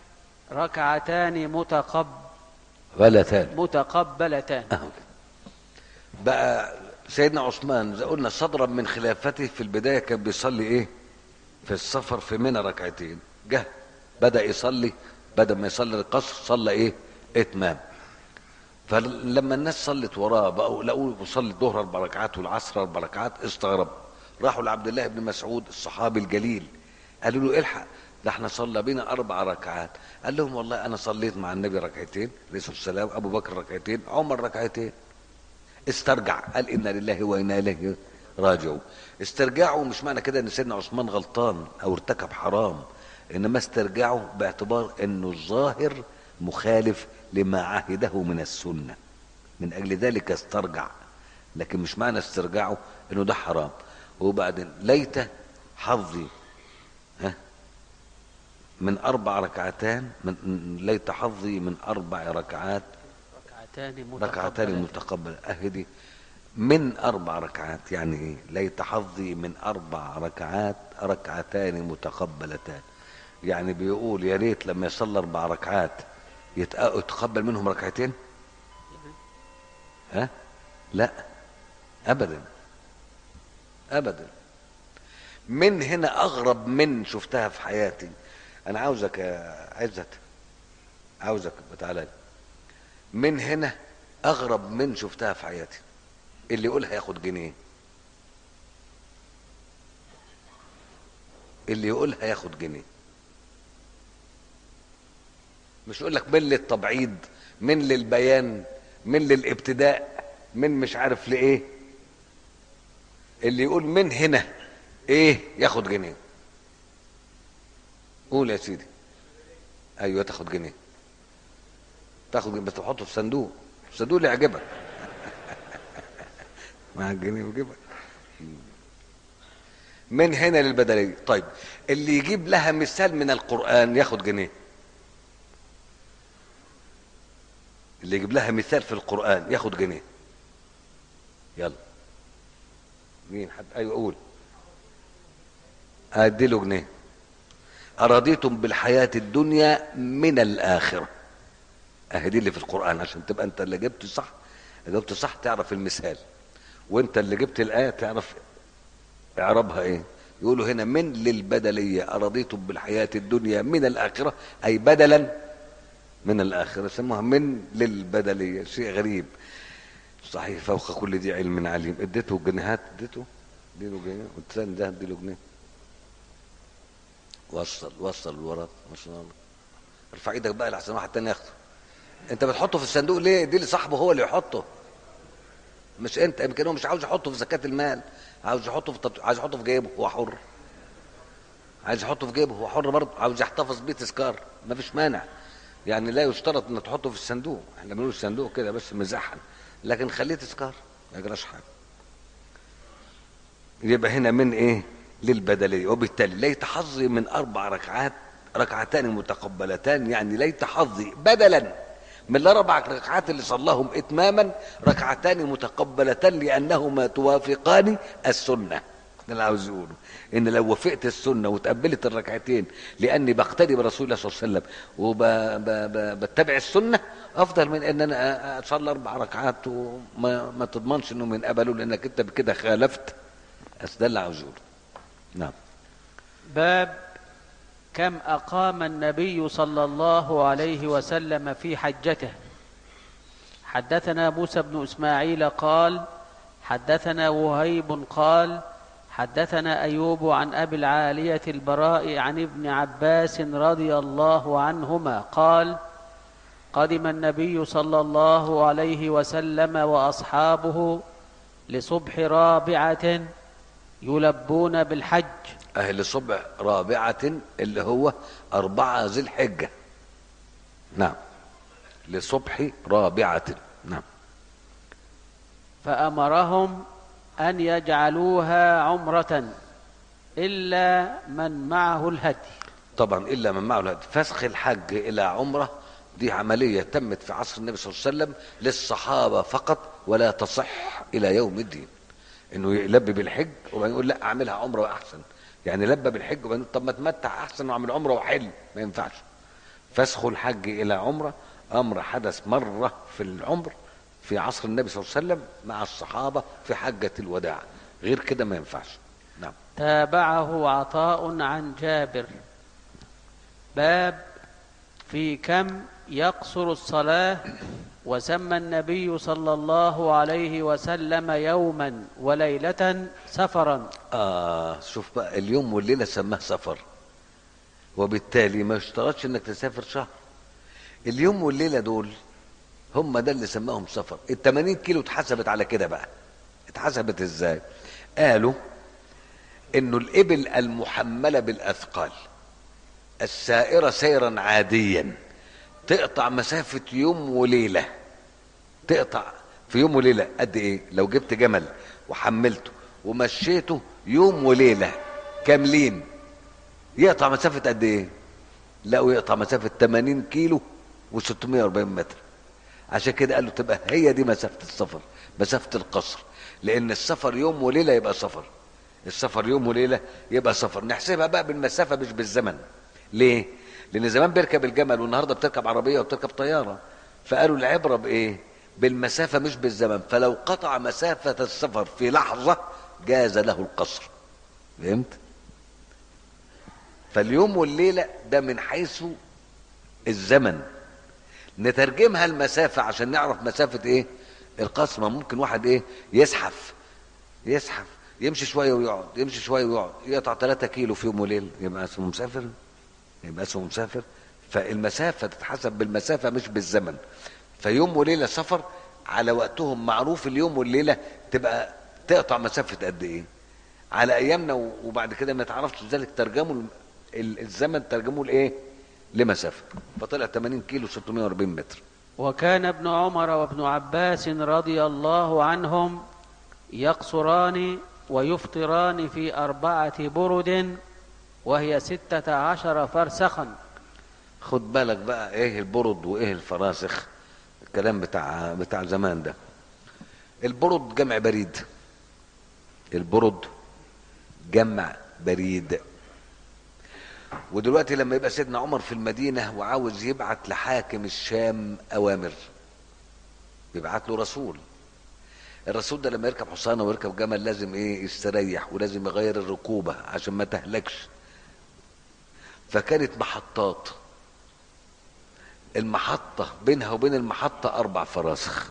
ركعتان متقب ولا ثاني متقبلتان أهو. بقى سيدنا عثمان زي قلنا صدرا من خلافته في البدايه كان بيصلي ايه في السفر في منى ركعتين جه بدا يصلي بدل ما يصلي القصر صلى ايه اتمام فلما الناس صلت وراه بقوا لقوه بيصلي الظهر اربع ركعات والعصر اربع ركعات استغرب راحوا لعبد الله بن مسعود الصحابي الجليل قالوا له الحق ده احنا صلى بينا اربع ركعات قال لهم والله انا صليت مع النبي ركعتين عليه الصلاه والسلام ابو بكر ركعتين عمر ركعتين استرجع قال انا لله وانا اليه راجعون استرجاعه مش معنى كده ان سيدنا عثمان غلطان او ارتكب حرام انما استرجاعه باعتبار انه الظاهر مخالف لما عهده من السنه من اجل ذلك استرجع لكن مش معنى استرجاعه انه ده حرام وبعدين ليت حظي ها من اربع ركعتان من ليت حظي من اربع ركعات ركعتان ركعتان متقبلتان متقبل اهدي من اربع ركعات يعني ايه ليت حظي من اربع ركعات ركعتان متقبلتان يعني بيقول يا ريت لما يصلي اربع ركعات يتق- يتقبل منهم ركعتين ها لا ابدا ابدا من هنا اغرب من شفتها في حياتي انا عاوزك يا عزت عاوزك تعالى لي. من هنا اغرب من شفتها في حياتي اللي يقولها ياخد جنيه اللي يقولها ياخد جنيه مش يقول لك من للتبعيض من للبيان من للابتداء من مش عارف لايه اللي يقول من هنا ايه ياخد جنيه قول يا سيدي ايوه تاخد جنيه تاخد جنيه بس تحطه في صندوق الصندوق اللي يعجبك مع الجنيه وجيبك من هنا للبدلية طيب اللي يجيب لها مثال من القرآن ياخد جنيه اللي يجيب لها مثال في القرآن ياخد جنيه يلا مين حد ايوه قول ادي له جنيه أرضيتم بالحياة الدنيا من الآخرة أهي دي اللي في القرآن عشان تبقى أنت اللي جبت صح جبت صح تعرف المثال وأنت اللي جبت الآية تعرف إعرابها إيه يقولوا هنا من للبدلية أرضيتم بالحياة الدنيا من الآخرة أي بدلا من الآخرة سموها من للبدلية شيء غريب صحيح فوق كل ذي علم عليم اديته جنيهات اديته اديله جنيه والثاني ده اديله جنيه وصل وصل الورق ما شاء الله ارفع ايدك بقى لحسن واحد تاني ياخده انت بتحطه في الصندوق ليه دي لصاحبه هو اللي يحطه مش انت يمكن هو مش عاوز يحطه في زكاة المال عاوز يحطه في تط... عايز يحطه في جيبه هو حر عايز يحطه في جيبه هو حر برضه عاوز يحتفظ بيه تذكار ما فيش مانع يعني لا يشترط ان تحطه في الصندوق احنا بنقول الصندوق كده بس مزاحا لكن خليه تذكار ما يجراش حاجه يبقى هنا من ايه للبدلية وبالتالي ليت حظي من أربع ركعات ركعتان متقبلتان يعني ليت حظي بدلا من الأربع ركعات اللي صلاهم إتماما ركعتان متقبلتان لأنهما توافقان السنة ده اللي عاوز يقوله ان لو وفقت السنه وتقبلت الركعتين لاني بقتدي برسول الله صلى الله عليه وسلم وبتبع السنه افضل من ان انا اصلي اربع ركعات وما ما تضمنش انه من قبله لانك انت بكده خالفت بس ده اللي عاوز يقوله نعم باب كم أقام النبي صلى الله عليه وسلم في حجته حدثنا موسى بن إسماعيل قال حدثنا وهيب قال حدثنا أيوب عن أبي العالية البراء عن ابن عباس رضي الله عنهما قال قدم النبي صلى الله عليه وسلم وأصحابه لصبح رابعة يلبون بالحج أهل صبح رابعة اللي هو أربعة ذي الحجة نعم لصبح رابعة نعم فأمرهم أن يجعلوها عمرة إلا من معه الهدي طبعا إلا من معه الهدي فسخ الحج إلى عمرة دي عملية تمت في عصر النبي صلى الله عليه وسلم للصحابة فقط ولا تصح إلى يوم الدين انه يلبي بالحج وبعدين يقول لا اعملها عمره احسن يعني لبى بالحج وبعدين طب ما اتمتع احسن واعمل عمره وحل ما ينفعش فسخ الحج الى عمره امر حدث مره في العمر في عصر النبي صلى الله عليه وسلم مع الصحابه في حجه الوداع غير كده ما ينفعش نعم تابعه عطاء عن جابر باب في كم يقصر الصلاه وسمى النبي صلى الله عليه وسلم يوما وليلة سفرا آه شوف بقى اليوم والليلة سماه سفر وبالتالي ما اشترطش انك تسافر شهر اليوم والليلة دول هم ده اللي سماهم سفر ال 80 كيلو اتحسبت على كده بقى اتحسبت ازاي قالوا انه الابل المحملة بالاثقال السائرة سيرا عاديا تقطع مسافة يوم وليلة تقطع في يوم وليلة قد ايه لو جبت جمل وحملته ومشيته يوم وليلة كاملين يقطع مسافة قد ايه لقوا يقطع مسافة 80 كيلو و640 متر عشان كده قالوا تبقى هي دي مسافة السفر مسافة القصر لان السفر يوم وليلة يبقى سفر السفر يوم وليلة يبقى سفر نحسبها بقى بالمسافة مش بالزمن ليه لان زمان بيركب الجمل والنهارده بتركب عربيه وبتركب طياره فقالوا العبره بايه بالمسافه مش بالزمن فلو قطع مسافه السفر في لحظه جاز له القصر فهمت فاليوم والليله ده من حيث الزمن نترجمها المسافه عشان نعرف مسافه ايه القصر ما ممكن واحد ايه يزحف يزحف يمشي شويه ويقعد يمشي شويه ويقعد يقطع 3 كيلو في يوم وليله يبقى اسمه مسافر يبقى اسمه مسافر فالمسافة تتحسب بالمسافة مش بالزمن فيوم وليلة سفر على وقتهم معروف اليوم والليلة تبقى تقطع مسافة قد ايه على ايامنا وبعد كده ما تعرفش ذلك ترجموا الزمن ترجموه لايه لمسافة فطلع 80 كيلو 640 متر وكان ابن عمر وابن عباس رضي الله عنهم يقصران ويفطران في أربعة برد وهي ستة عشر فرسخا خد بالك بقى ايه البرد وايه الفراسخ الكلام بتاع بتاع زمان ده البرد جمع بريد البرد جمع بريد ودلوقتي لما يبقى سيدنا عمر في المدينة وعاوز يبعت لحاكم الشام أوامر بيبعت له رسول الرسول ده لما يركب حصانه ويركب جمل لازم ايه يستريح ولازم يغير الركوبه عشان ما تهلكش فكانت محطات المحطه بينها وبين المحطه اربع فراسخ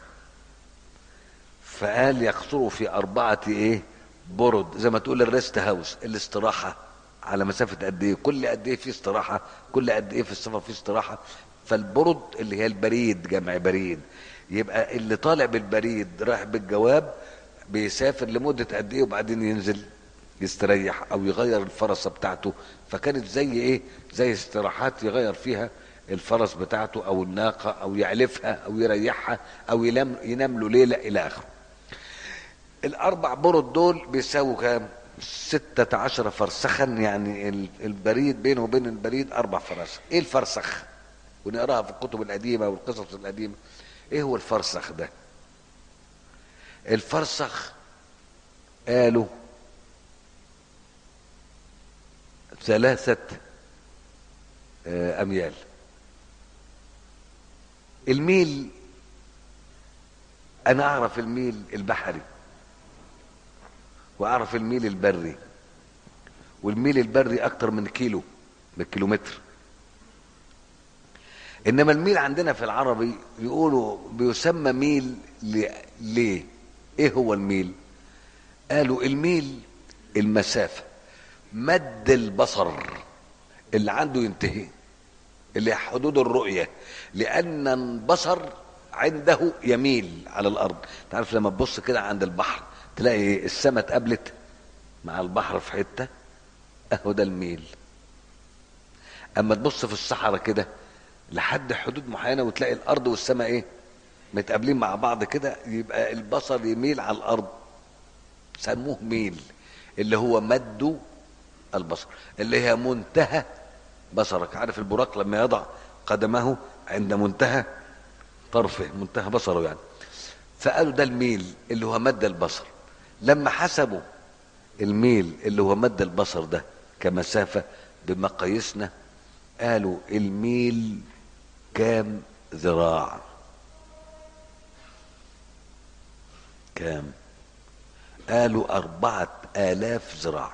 فقال يقصروا في اربعه ايه برد زي ما تقول الريست هاوس الاستراحه على مسافه قد ايه كل قد ايه في استراحه كل قد ايه في السفر في استراحه فالبرد اللي هي البريد جمع بريد يبقى اللي طالع بالبريد رايح بالجواب بيسافر لمدة قد ايه وبعدين ينزل يستريح او يغير الفرسة بتاعته فكانت زي ايه زي استراحات يغير فيها الفرس بتاعته او الناقة او يعلفها او يريحها او ينام, ينام له ليلة الى اخره الاربع برد دول بيساووا كام ستة عشر فرسخا يعني البريد بينه وبين البريد اربع فراسخ ايه الفرسخ ونقراها في الكتب القديمة والقصص القديمة ايه هو الفرسخ ده الفرسخ قالوا ثلاثة أميال الميل أنا أعرف الميل البحري وأعرف الميل البري والميل البري أكتر من كيلو من كيلومتر انما الميل عندنا في العربي يقولوا بيسمى ميل ليه ايه هو الميل قالوا الميل المسافة مد البصر اللي عنده ينتهي اللي حدود الرؤية لأن البصر عنده يميل على الأرض تعرف لما تبص كده عند البحر تلاقي السماء اتقابلت مع البحر في حتة اهو ده الميل اما تبص في الصحراء كده لحد حدود معينه وتلاقي الارض والسماء ايه متقابلين مع بعض كده يبقى البصر يميل على الارض سموه ميل اللي هو مد البصر اللي هي منتهى بصرك عارف البراق لما يضع قدمه عند منتهى طرفه منتهى بصره يعني فقالوا ده الميل اللي هو مد البصر لما حسبوا الميل اللي هو مد البصر ده كمسافة بمقاييسنا قالوا الميل كام ذراع كام قالوا أربعة آلاف ذراع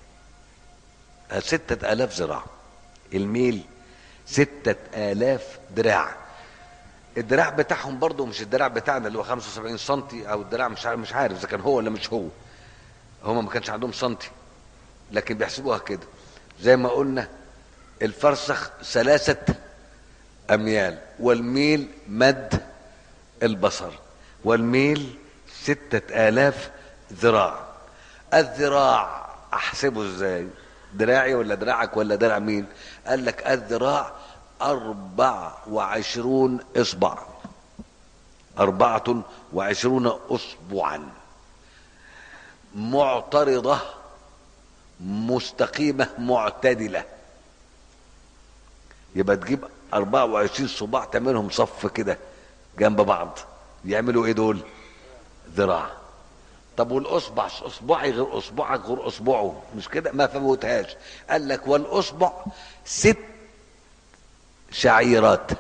ستة آلاف ذراع الميل ستة آلاف دراع الدراع بتاعهم برضو مش الدراع بتاعنا اللي هو 75 سنتي او الدراع مش عارف مش عارف اذا كان هو ولا مش هو هم ما كانش عندهم سنتي لكن بيحسبوها كده زي ما قلنا الفرسخ ثلاثة أميال والميل مد البصر والميل ستة آلاف ذراع الذراع أحسبه إزاي دراعي ولا دراعك ولا دراع مين قال لك الذراع أربع وعشرون إصبع أربعة وعشرون أصبعا معترضة مستقيمة معتدلة يبقى تجيب 24 صباع تعملهم صف كده جنب بعض يعملوا ايه دول ذراع طب والاصبع اصبعي غير اصبعك غير اصبعه مش كده ما فوتهاش قال لك والاصبع ست شعيرات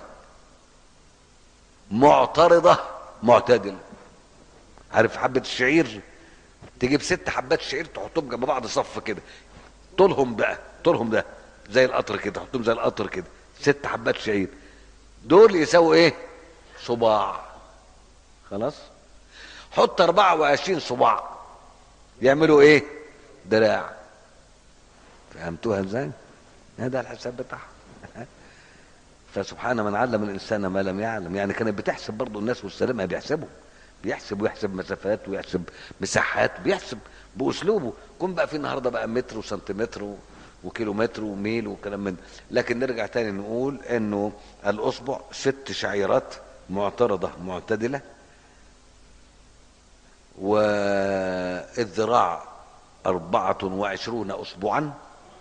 معترضة معتدلة عارف حبة الشعير تجيب ست حبات شعير تحطهم جنب بعض صف كده طولهم بقى طولهم ده زي القطر كده تحطهم زي القطر كده ست حبات شعير دول يساووا ايه صباع خلاص حط 24 صباع يعملوا ايه دراع فهمتوها ازاي هذا الحساب بتاعها فسبحان من علم الانسان ما لم يعلم يعني كانت بتحسب برضه الناس والسلامه بيحسبوا بيحسب ويحسب مسافات ويحسب مساحات بيحسب باسلوبه كون بقى في النهارده بقى متر وسنتيمتر و... وكيلومتر وميل وكلام من لكن نرجع تاني نقول انه الاصبع ست شعيرات معترضة معتدلة والذراع أربعة وعشرون أسبوعا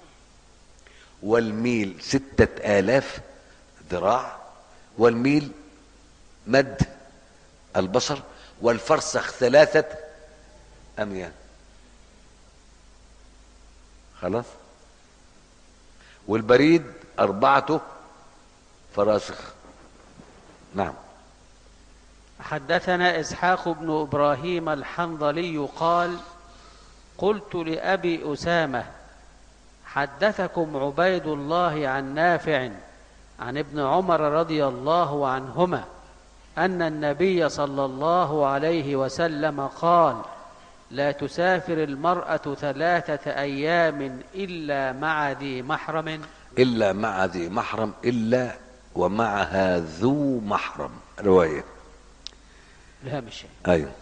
والميل ستة آلاف ذراع والميل مد البصر والفرسخ ثلاثة أميال خلاص والبريد أربعة فراسخ نعم حدثنا إسحاق بن إبراهيم الحنظلي قال قلت لأبي أسامة حدثكم عبيد الله عن نافع عن ابن عمر رضي الله عنهما أن النبي صلى الله عليه وسلم قال لا تسافر المرأة ثلاثة أيام إلا مع ذي محرم إلا مع ذي محرم إلا ومعها ذو محرم رواية لا مش أيوه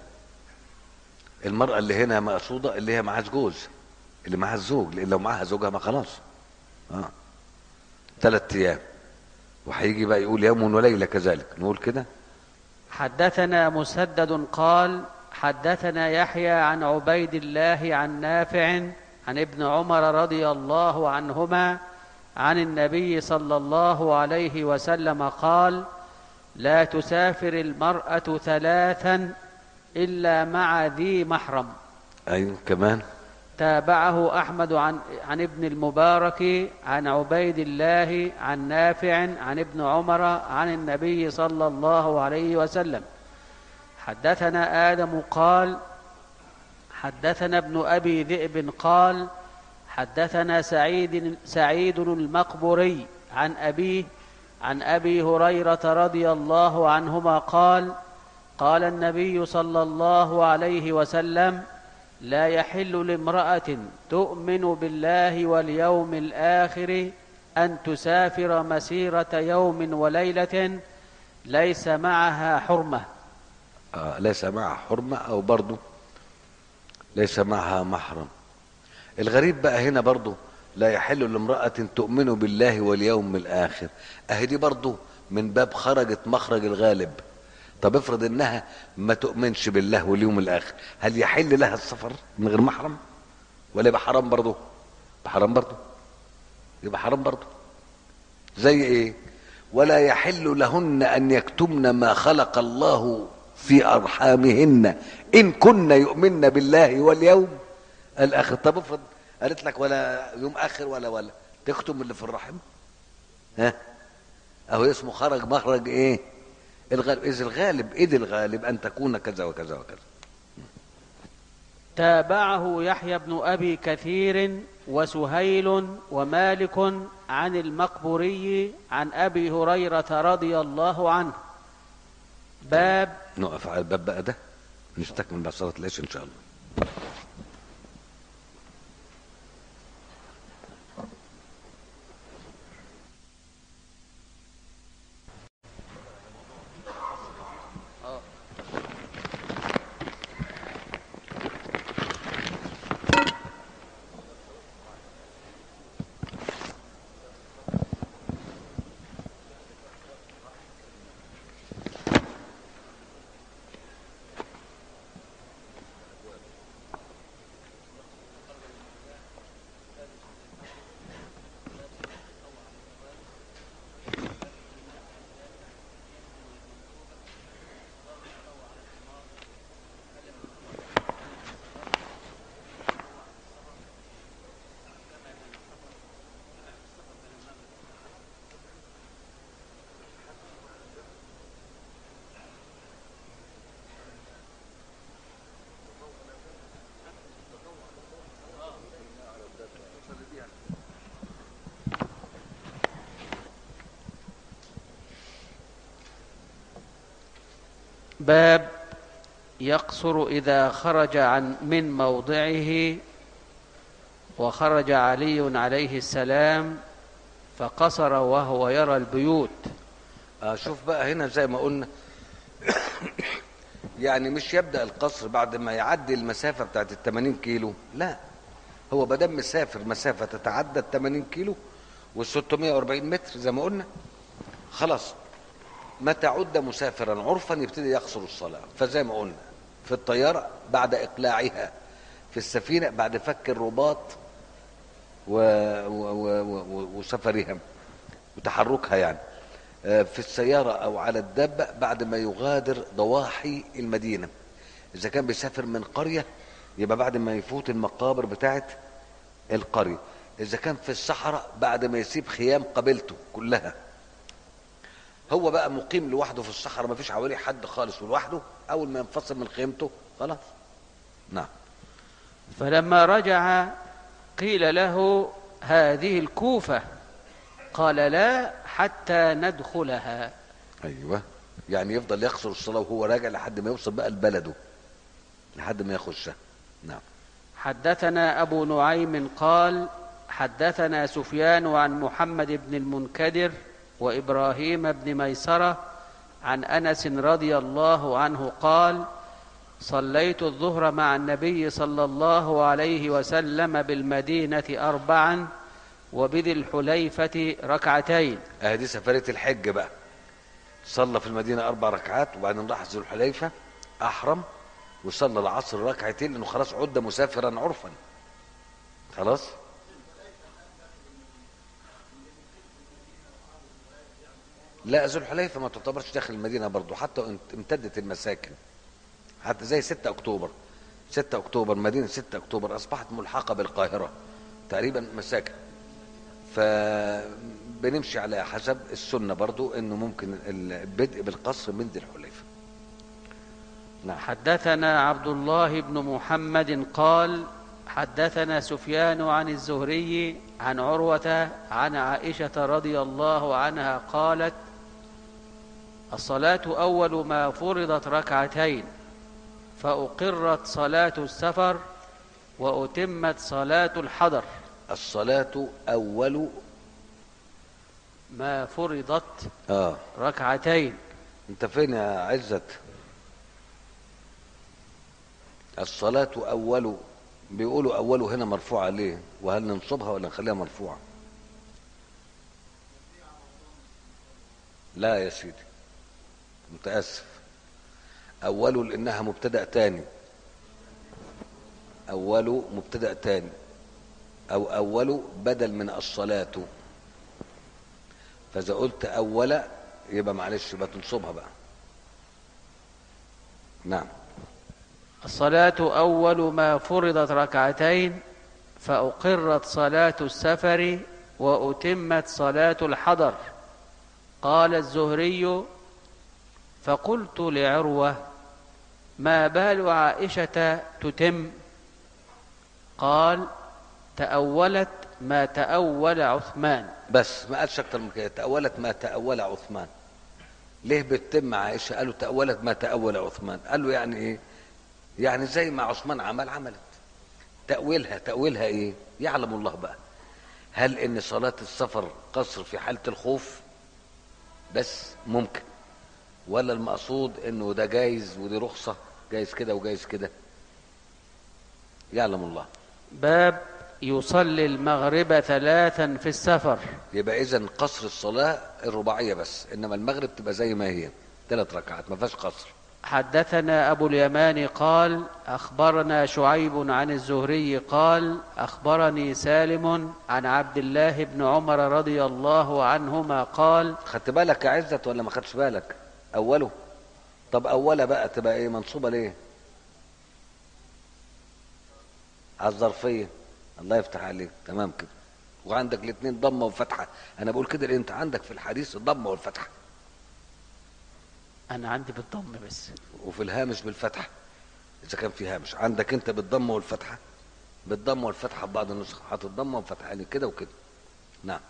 المرأة اللي هنا مقصودة اللي هي معاها جوز اللي معاها الزوج لأن لو معاها زوجها ما خلاص اه ثلاث أيام وهيجي بقى يقول يوم وليلة كذلك نقول كده حدثنا مسدد قال حدثنا يحيى عن عبيد الله عن نافع عن ابن عمر رضي الله عنهما عن النبي صلى الله عليه وسلم قال لا تسافر المرأة ثلاثا إلا مع ذي محرم أيوه كمان تابعه أحمد عن, عن ابن المبارك عن عبيد الله عن نافع عن ابن عمر عن النبي صلى الله عليه وسلم حدثنا آدم قال حدثنا ابن أبي ذئب قال حدثنا سعيد سعيد المقبري عن أبيه عن أبي هريرة رضي الله عنهما قال قال النبي صلى الله عليه وسلم لا يحل لامرأة تؤمن بالله واليوم الآخر أن تسافر مسيرة يوم وليلة ليس معها حرمة آه ليس معها حرمة أو برضو ليس معها محرم الغريب بقى هنا برضو لا يحل لامرأة تؤمن بالله واليوم الآخر أهي دي برضو من باب خرجت مخرج الغالب طب افرض انها ما تؤمنش بالله واليوم الاخر هل يحل لها السفر من غير محرم ولا يبقى حرام برضه حرام برضه يبقى حرام برضه زي ايه ولا يحل لهن ان يكتمن ما خلق الله في ارحامهن ان كن يؤمن بالله واليوم الاخر طب افرض قالت لك ولا يوم اخر ولا ولا تكتم اللي في الرحم ها اهو اسمه خرج مخرج ايه الغالب إذ الغالب إذ الغالب أن تكون كذا وكذا وكذا تابعه يحيى بن أبي كثير وسهيل ومالك عن المقبوري عن أبي هريرة رضي الله عنه باب نقف على الباب بقى ده نستكمل بعد صلاة العشاء إن شاء الله باب يقصر إذا خرج عن من موضعه وخرج علي عليه السلام فقصر وهو يرى البيوت آه شوف بقى هنا زي ما قلنا يعني مش يبدأ القصر بعد ما يعدي المسافة بتاعت ال 80 كيلو لا هو بدل مسافر مسافة تتعدى ال 80 كيلو وال 640 متر زي ما قلنا خلاص متى عد مسافرا عرفا يبتدي يقصر الصلاة فزي ما قلنا في الطيارة بعد إقلاعها في السفينة بعد فك الرباط و... و... و... و... وسفرها وتحركها يعني آه، في السيارة أو على الدابة بعد ما يغادر ضواحي المدينة إذا كان بيسافر من قرية يبقى بعد ما يفوت المقابر بتاعت القرية إذا كان في الصحراء بعد ما يسيب خيام قبيلته كلها هو بقى مقيم لوحده في الصحراء ما فيش حواليه حد خالص ولوحده أول ما ينفصل من خيمته خلاص نعم فلما رجع قيل له هذه الكوفة قال لا حتى ندخلها أيوه يعني يفضل يقصر الصلاة وهو راجع لحد ما يوصل بقى لبلده لحد ما يخشها نعم حدثنا أبو نعيم قال حدثنا سفيان عن محمد بن المنكدر وإبراهيم بن ميسرة عن أنس رضي الله عنه قال صليت الظهر مع النبي صلى الله عليه وسلم بالمدينة أربعا وبذي الحليفة ركعتين اه دي سفرية الحج بقى صلى في المدينة أربع ركعات وبعدين راح ذو الحليفة أحرم وصلى العصر ركعتين لأنه خلاص عد مسافرا عرفا خلاص لا ذو الحليفة ما تعتبرش داخل المدينة برضو حتى وإن امتدت المساكن حتى زي 6 أكتوبر 6 أكتوبر مدينة 6 أكتوبر أصبحت ملحقة بالقاهرة تقريبا مساكن فبنمشي على حسب السنة برضو انه ممكن البدء بالقصر من ذي الحليفة نعم حدثنا عبد الله بن محمد قال حدثنا سفيان عن الزهري عن عروة عن عائشة رضي الله عنها قالت الصلاة أول ما فرضت ركعتين فأقرت صلاة السفر وأتمت صلاة الحضر الصلاة أول ما فرضت اه ركعتين انت فين يا عزت الصلاة أول بيقولوا أول هنا مرفوعة ليه وهل ننصبها ولا نخليها مرفوعة لا يا سيدي متأسف أول لأنها مبتدأ تاني أول مبتدأ تاني أو أول بدل من الصلاة فإذا قلت أول يبقى معلش يبقى تنصبها بقى نعم الصلاة أول ما فرضت ركعتين فأقرت صلاة السفر وأتمت صلاة الحضر قال الزهري فقلت لعروة ما بال عائشة تتم قال تأولت ما تأول عثمان بس ما قالش اكتر من كده تأولت ما تأول عثمان ليه بتتم عائشة قالوا تأولت ما تأول عثمان قال له يعني ايه يعني زي ما عثمان عمل عملت تأويلها تأويلها ايه يعلم الله بقى هل ان صلاة السفر قصر في حالة الخوف بس ممكن ولا المقصود انه ده جايز ودي رخصة جايز كده وجايز كده يعلم الله باب يصلي المغرب ثلاثا في السفر يبقى اذا قصر الصلاه الرباعيه بس انما المغرب تبقى زي ما هي ثلاث ركعات ما فيهاش قصر حدثنا أبو اليمان قال أخبرنا شعيب عن الزهري قال أخبرني سالم عن عبد الله بن عمر رضي الله عنهما قال خدت بالك يا عزت ولا ما خدتش بالك اوله طب اوله بقى تبقى ايه منصوبه ليه على الظرفيه الله يفتح عليك تمام كده وعندك الاثنين ضمه وفتحه انا بقول كده لان انت عندك في الحديث الضمه والفتحه أنا عندي بالضم بس وفي الهامش بالفتحه اذا كان في هامش عندك انت بالضمه والفتحه بالضمه والفتحه في بعض النسخ حاطط ضمه وفتحه يعني كده وكده نعم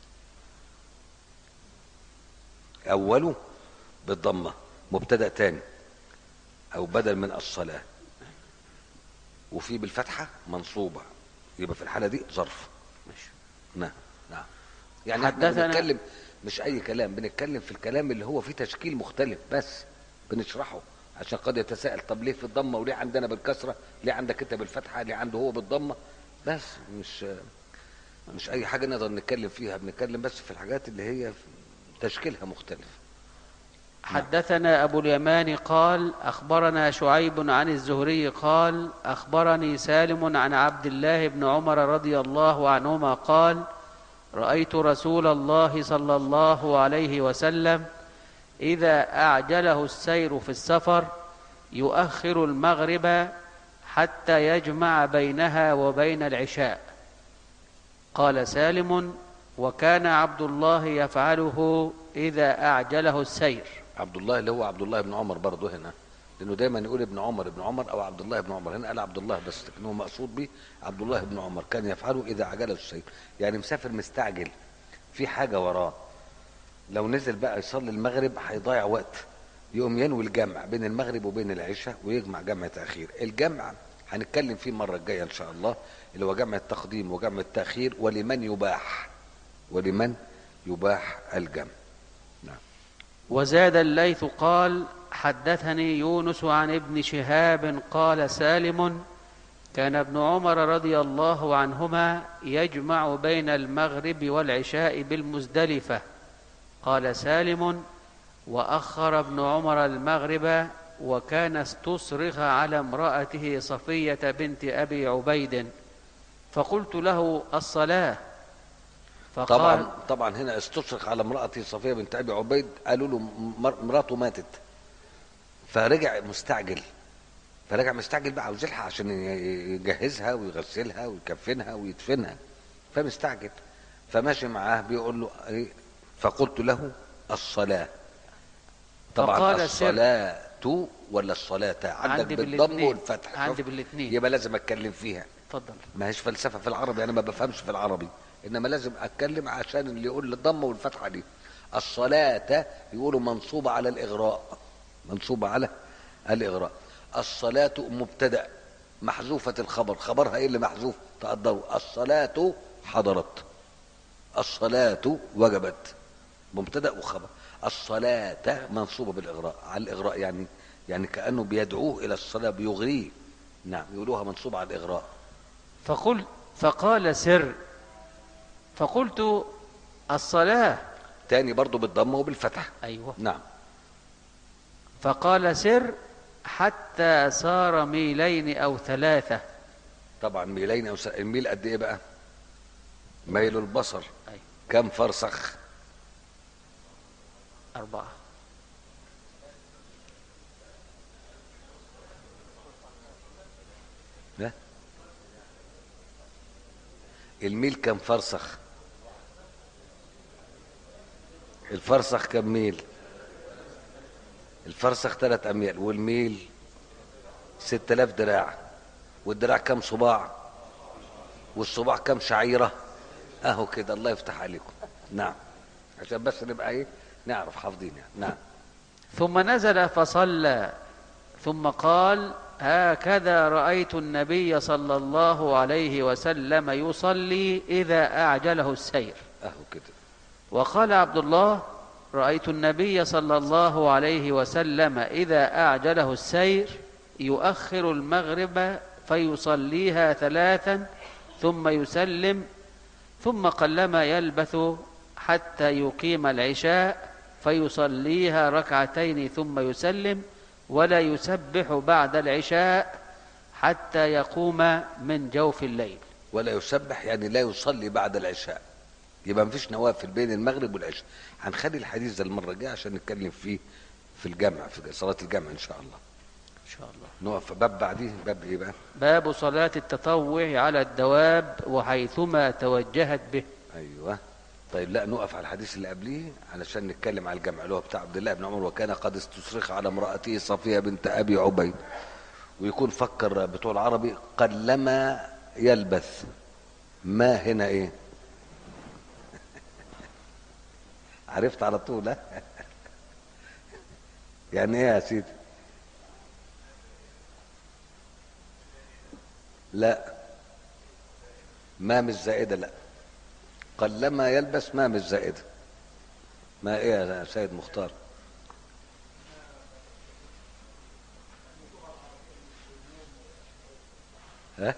اوله بالضمه مبتدا تاني او بدل من الصلاه وفي بالفتحه منصوبه يبقى في الحاله دي ظرف ماشي. نعم نعم يعني احنا حدثنا- بنتكلم مش اي كلام بنتكلم في الكلام اللي هو فيه تشكيل مختلف بس بنشرحه عشان قد يتساءل طب ليه في الضمه وليه عندنا بالكسره ليه عندك انت بالفتحه ليه عنده هو بالضمه بس مش مش اي حاجه نقدر نتكلم فيها بنتكلم بس في الحاجات اللي هي تشكيلها مختلف حدثنا أبو اليمان قال أخبرنا شعيب عن الزهري قال أخبرني سالم عن عبد الله بن عمر رضي الله عنهما قال رأيت رسول الله صلى الله عليه وسلم إذا أعجله السير في السفر يؤخر المغرب حتى يجمع بينها وبين العشاء قال سالم وكان عبد الله يفعله إذا أعجله السير عبد الله اللي هو عبد الله بن عمر برضه هنا لانه دايما يقول ابن عمر ابن عمر او عبد الله بن عمر هنا قال عبد الله بس لكن هو مقصود به عبد الله بن عمر كان يفعله اذا عجله السير يعني مسافر مستعجل في حاجه وراه لو نزل بقى يصلي المغرب هيضيع وقت يقوم ينوي الجمع بين المغرب وبين العشاء ويجمع جمع تاخير الجمع هنتكلم فيه المره الجايه ان شاء الله اللي هو جمع التقديم وجمع التاخير ولمن يباح ولمن يباح الجمع نعم وزاد الليث قال حدثني يونس عن ابن شهاب قال سالم كان ابن عمر رضي الله عنهما يجمع بين المغرب والعشاء بالمزدلفه قال سالم واخر ابن عمر المغرب وكان استصرخ على امراته صفيه بنت ابي عبيد فقلت له الصلاه فقال طبعا طبعا هنا استصرخ على امرأته صفية بنت أبي عبيد قالوا له مر- مراته ماتت فرجع مستعجل فرجع مستعجل بقى عاوز يلحق عشان ي- يجهزها ويغسلها ويكفنها ويدفنها فمستعجل فماشي معاه بيقول له إيه؟ فقلت له الصلاة طبعا فقال سر- الصلاة ولا الصلاة عندك عندي بالضم بالاتنين. والفتح عندي شوف؟ بالاتنين. يبقى لازم اتكلم فيها اتفضل ما هيش فلسفه في العربي انا ما بفهمش في العربي انما لازم اتكلم عشان اللي يقول الضمه والفتحه دي الصلاه يقولوا منصوبه على الاغراء منصوبه على الاغراء الصلاه مبتدا محذوفه الخبر خبرها ايه اللي محذوف تقدروا الصلاه حضرت الصلاه وجبت مبتدا وخبر الصلاه منصوبه بالاغراء على الاغراء يعني يعني كانه بيدعوه الى الصلاه بيغريه نعم يقولوها منصوبه على الاغراء فقل فقال سر فقلت الصلاة تاني برضو بالضمه وبالفتح أيوة نعم فقال سر حتى صار ميلين أو ثلاثة طبعا ميلين او س... الميل قد ايه بقى ميل البصر أيوة كم فرسخ أربعة لا الميل كم فرسخ الفرسخ كم ميل الفرسخ ثلاث اميال والميل ست الاف دراع والدراع كم صباع والصباع كم شعيرة اهو كده الله يفتح عليكم نعم عشان بس نبقى ايه نعرف حافظين يعني نعم ثم نزل فصلى ثم قال هكذا رأيت النبي صلى الله عليه وسلم يصلي إذا أعجله السير اهو كده وقال عبد الله رأيت النبي صلى الله عليه وسلم إذا أعجله السير يؤخر المغرب فيصليها ثلاثا ثم يسلم ثم قلما يلبث حتى يقيم العشاء فيصليها ركعتين ثم يسلم ولا يسبح بعد العشاء حتى يقوم من جوف الليل ولا يسبح يعني لا يصلي بعد العشاء يبقى مفيش نوافل بين المغرب والعشاء هنخلي الحديث ده المره الجايه عشان نتكلم فيه في الجامع في صلاه الجامع ان شاء الله إن شاء الله نقف في باب بعديه باب ايه بقى باب صلاة التطوع على الدواب وحيثما توجهت به ايوه طيب لا نقف على الحديث اللي قبليه علشان نتكلم على الجمع اللي هو بتاع عبد الله بن عمر وكان قد استصرخ على امرأته صفية بنت ابي عبيد ويكون فكر بتوع العربي قلما يلبث ما هنا ايه عرفت على طول ها يعني ايه يا سيدي لا ما مش زائده لا قلما يلبس ما مش زائده ما ايه يا سيد مختار ها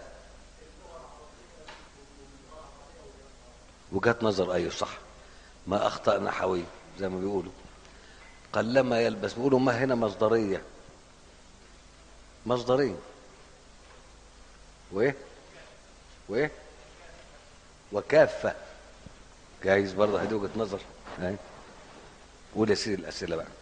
وجهة نظر ايوه صح ما اخطا نحوي زي ما بيقولوا قلما يلبس بيقولوا ما هنا مصدريه مصدريه وايه وايه وكافه جايز برضه هدي وجهه نظر اهي قول يا سيدي الاسئله بقى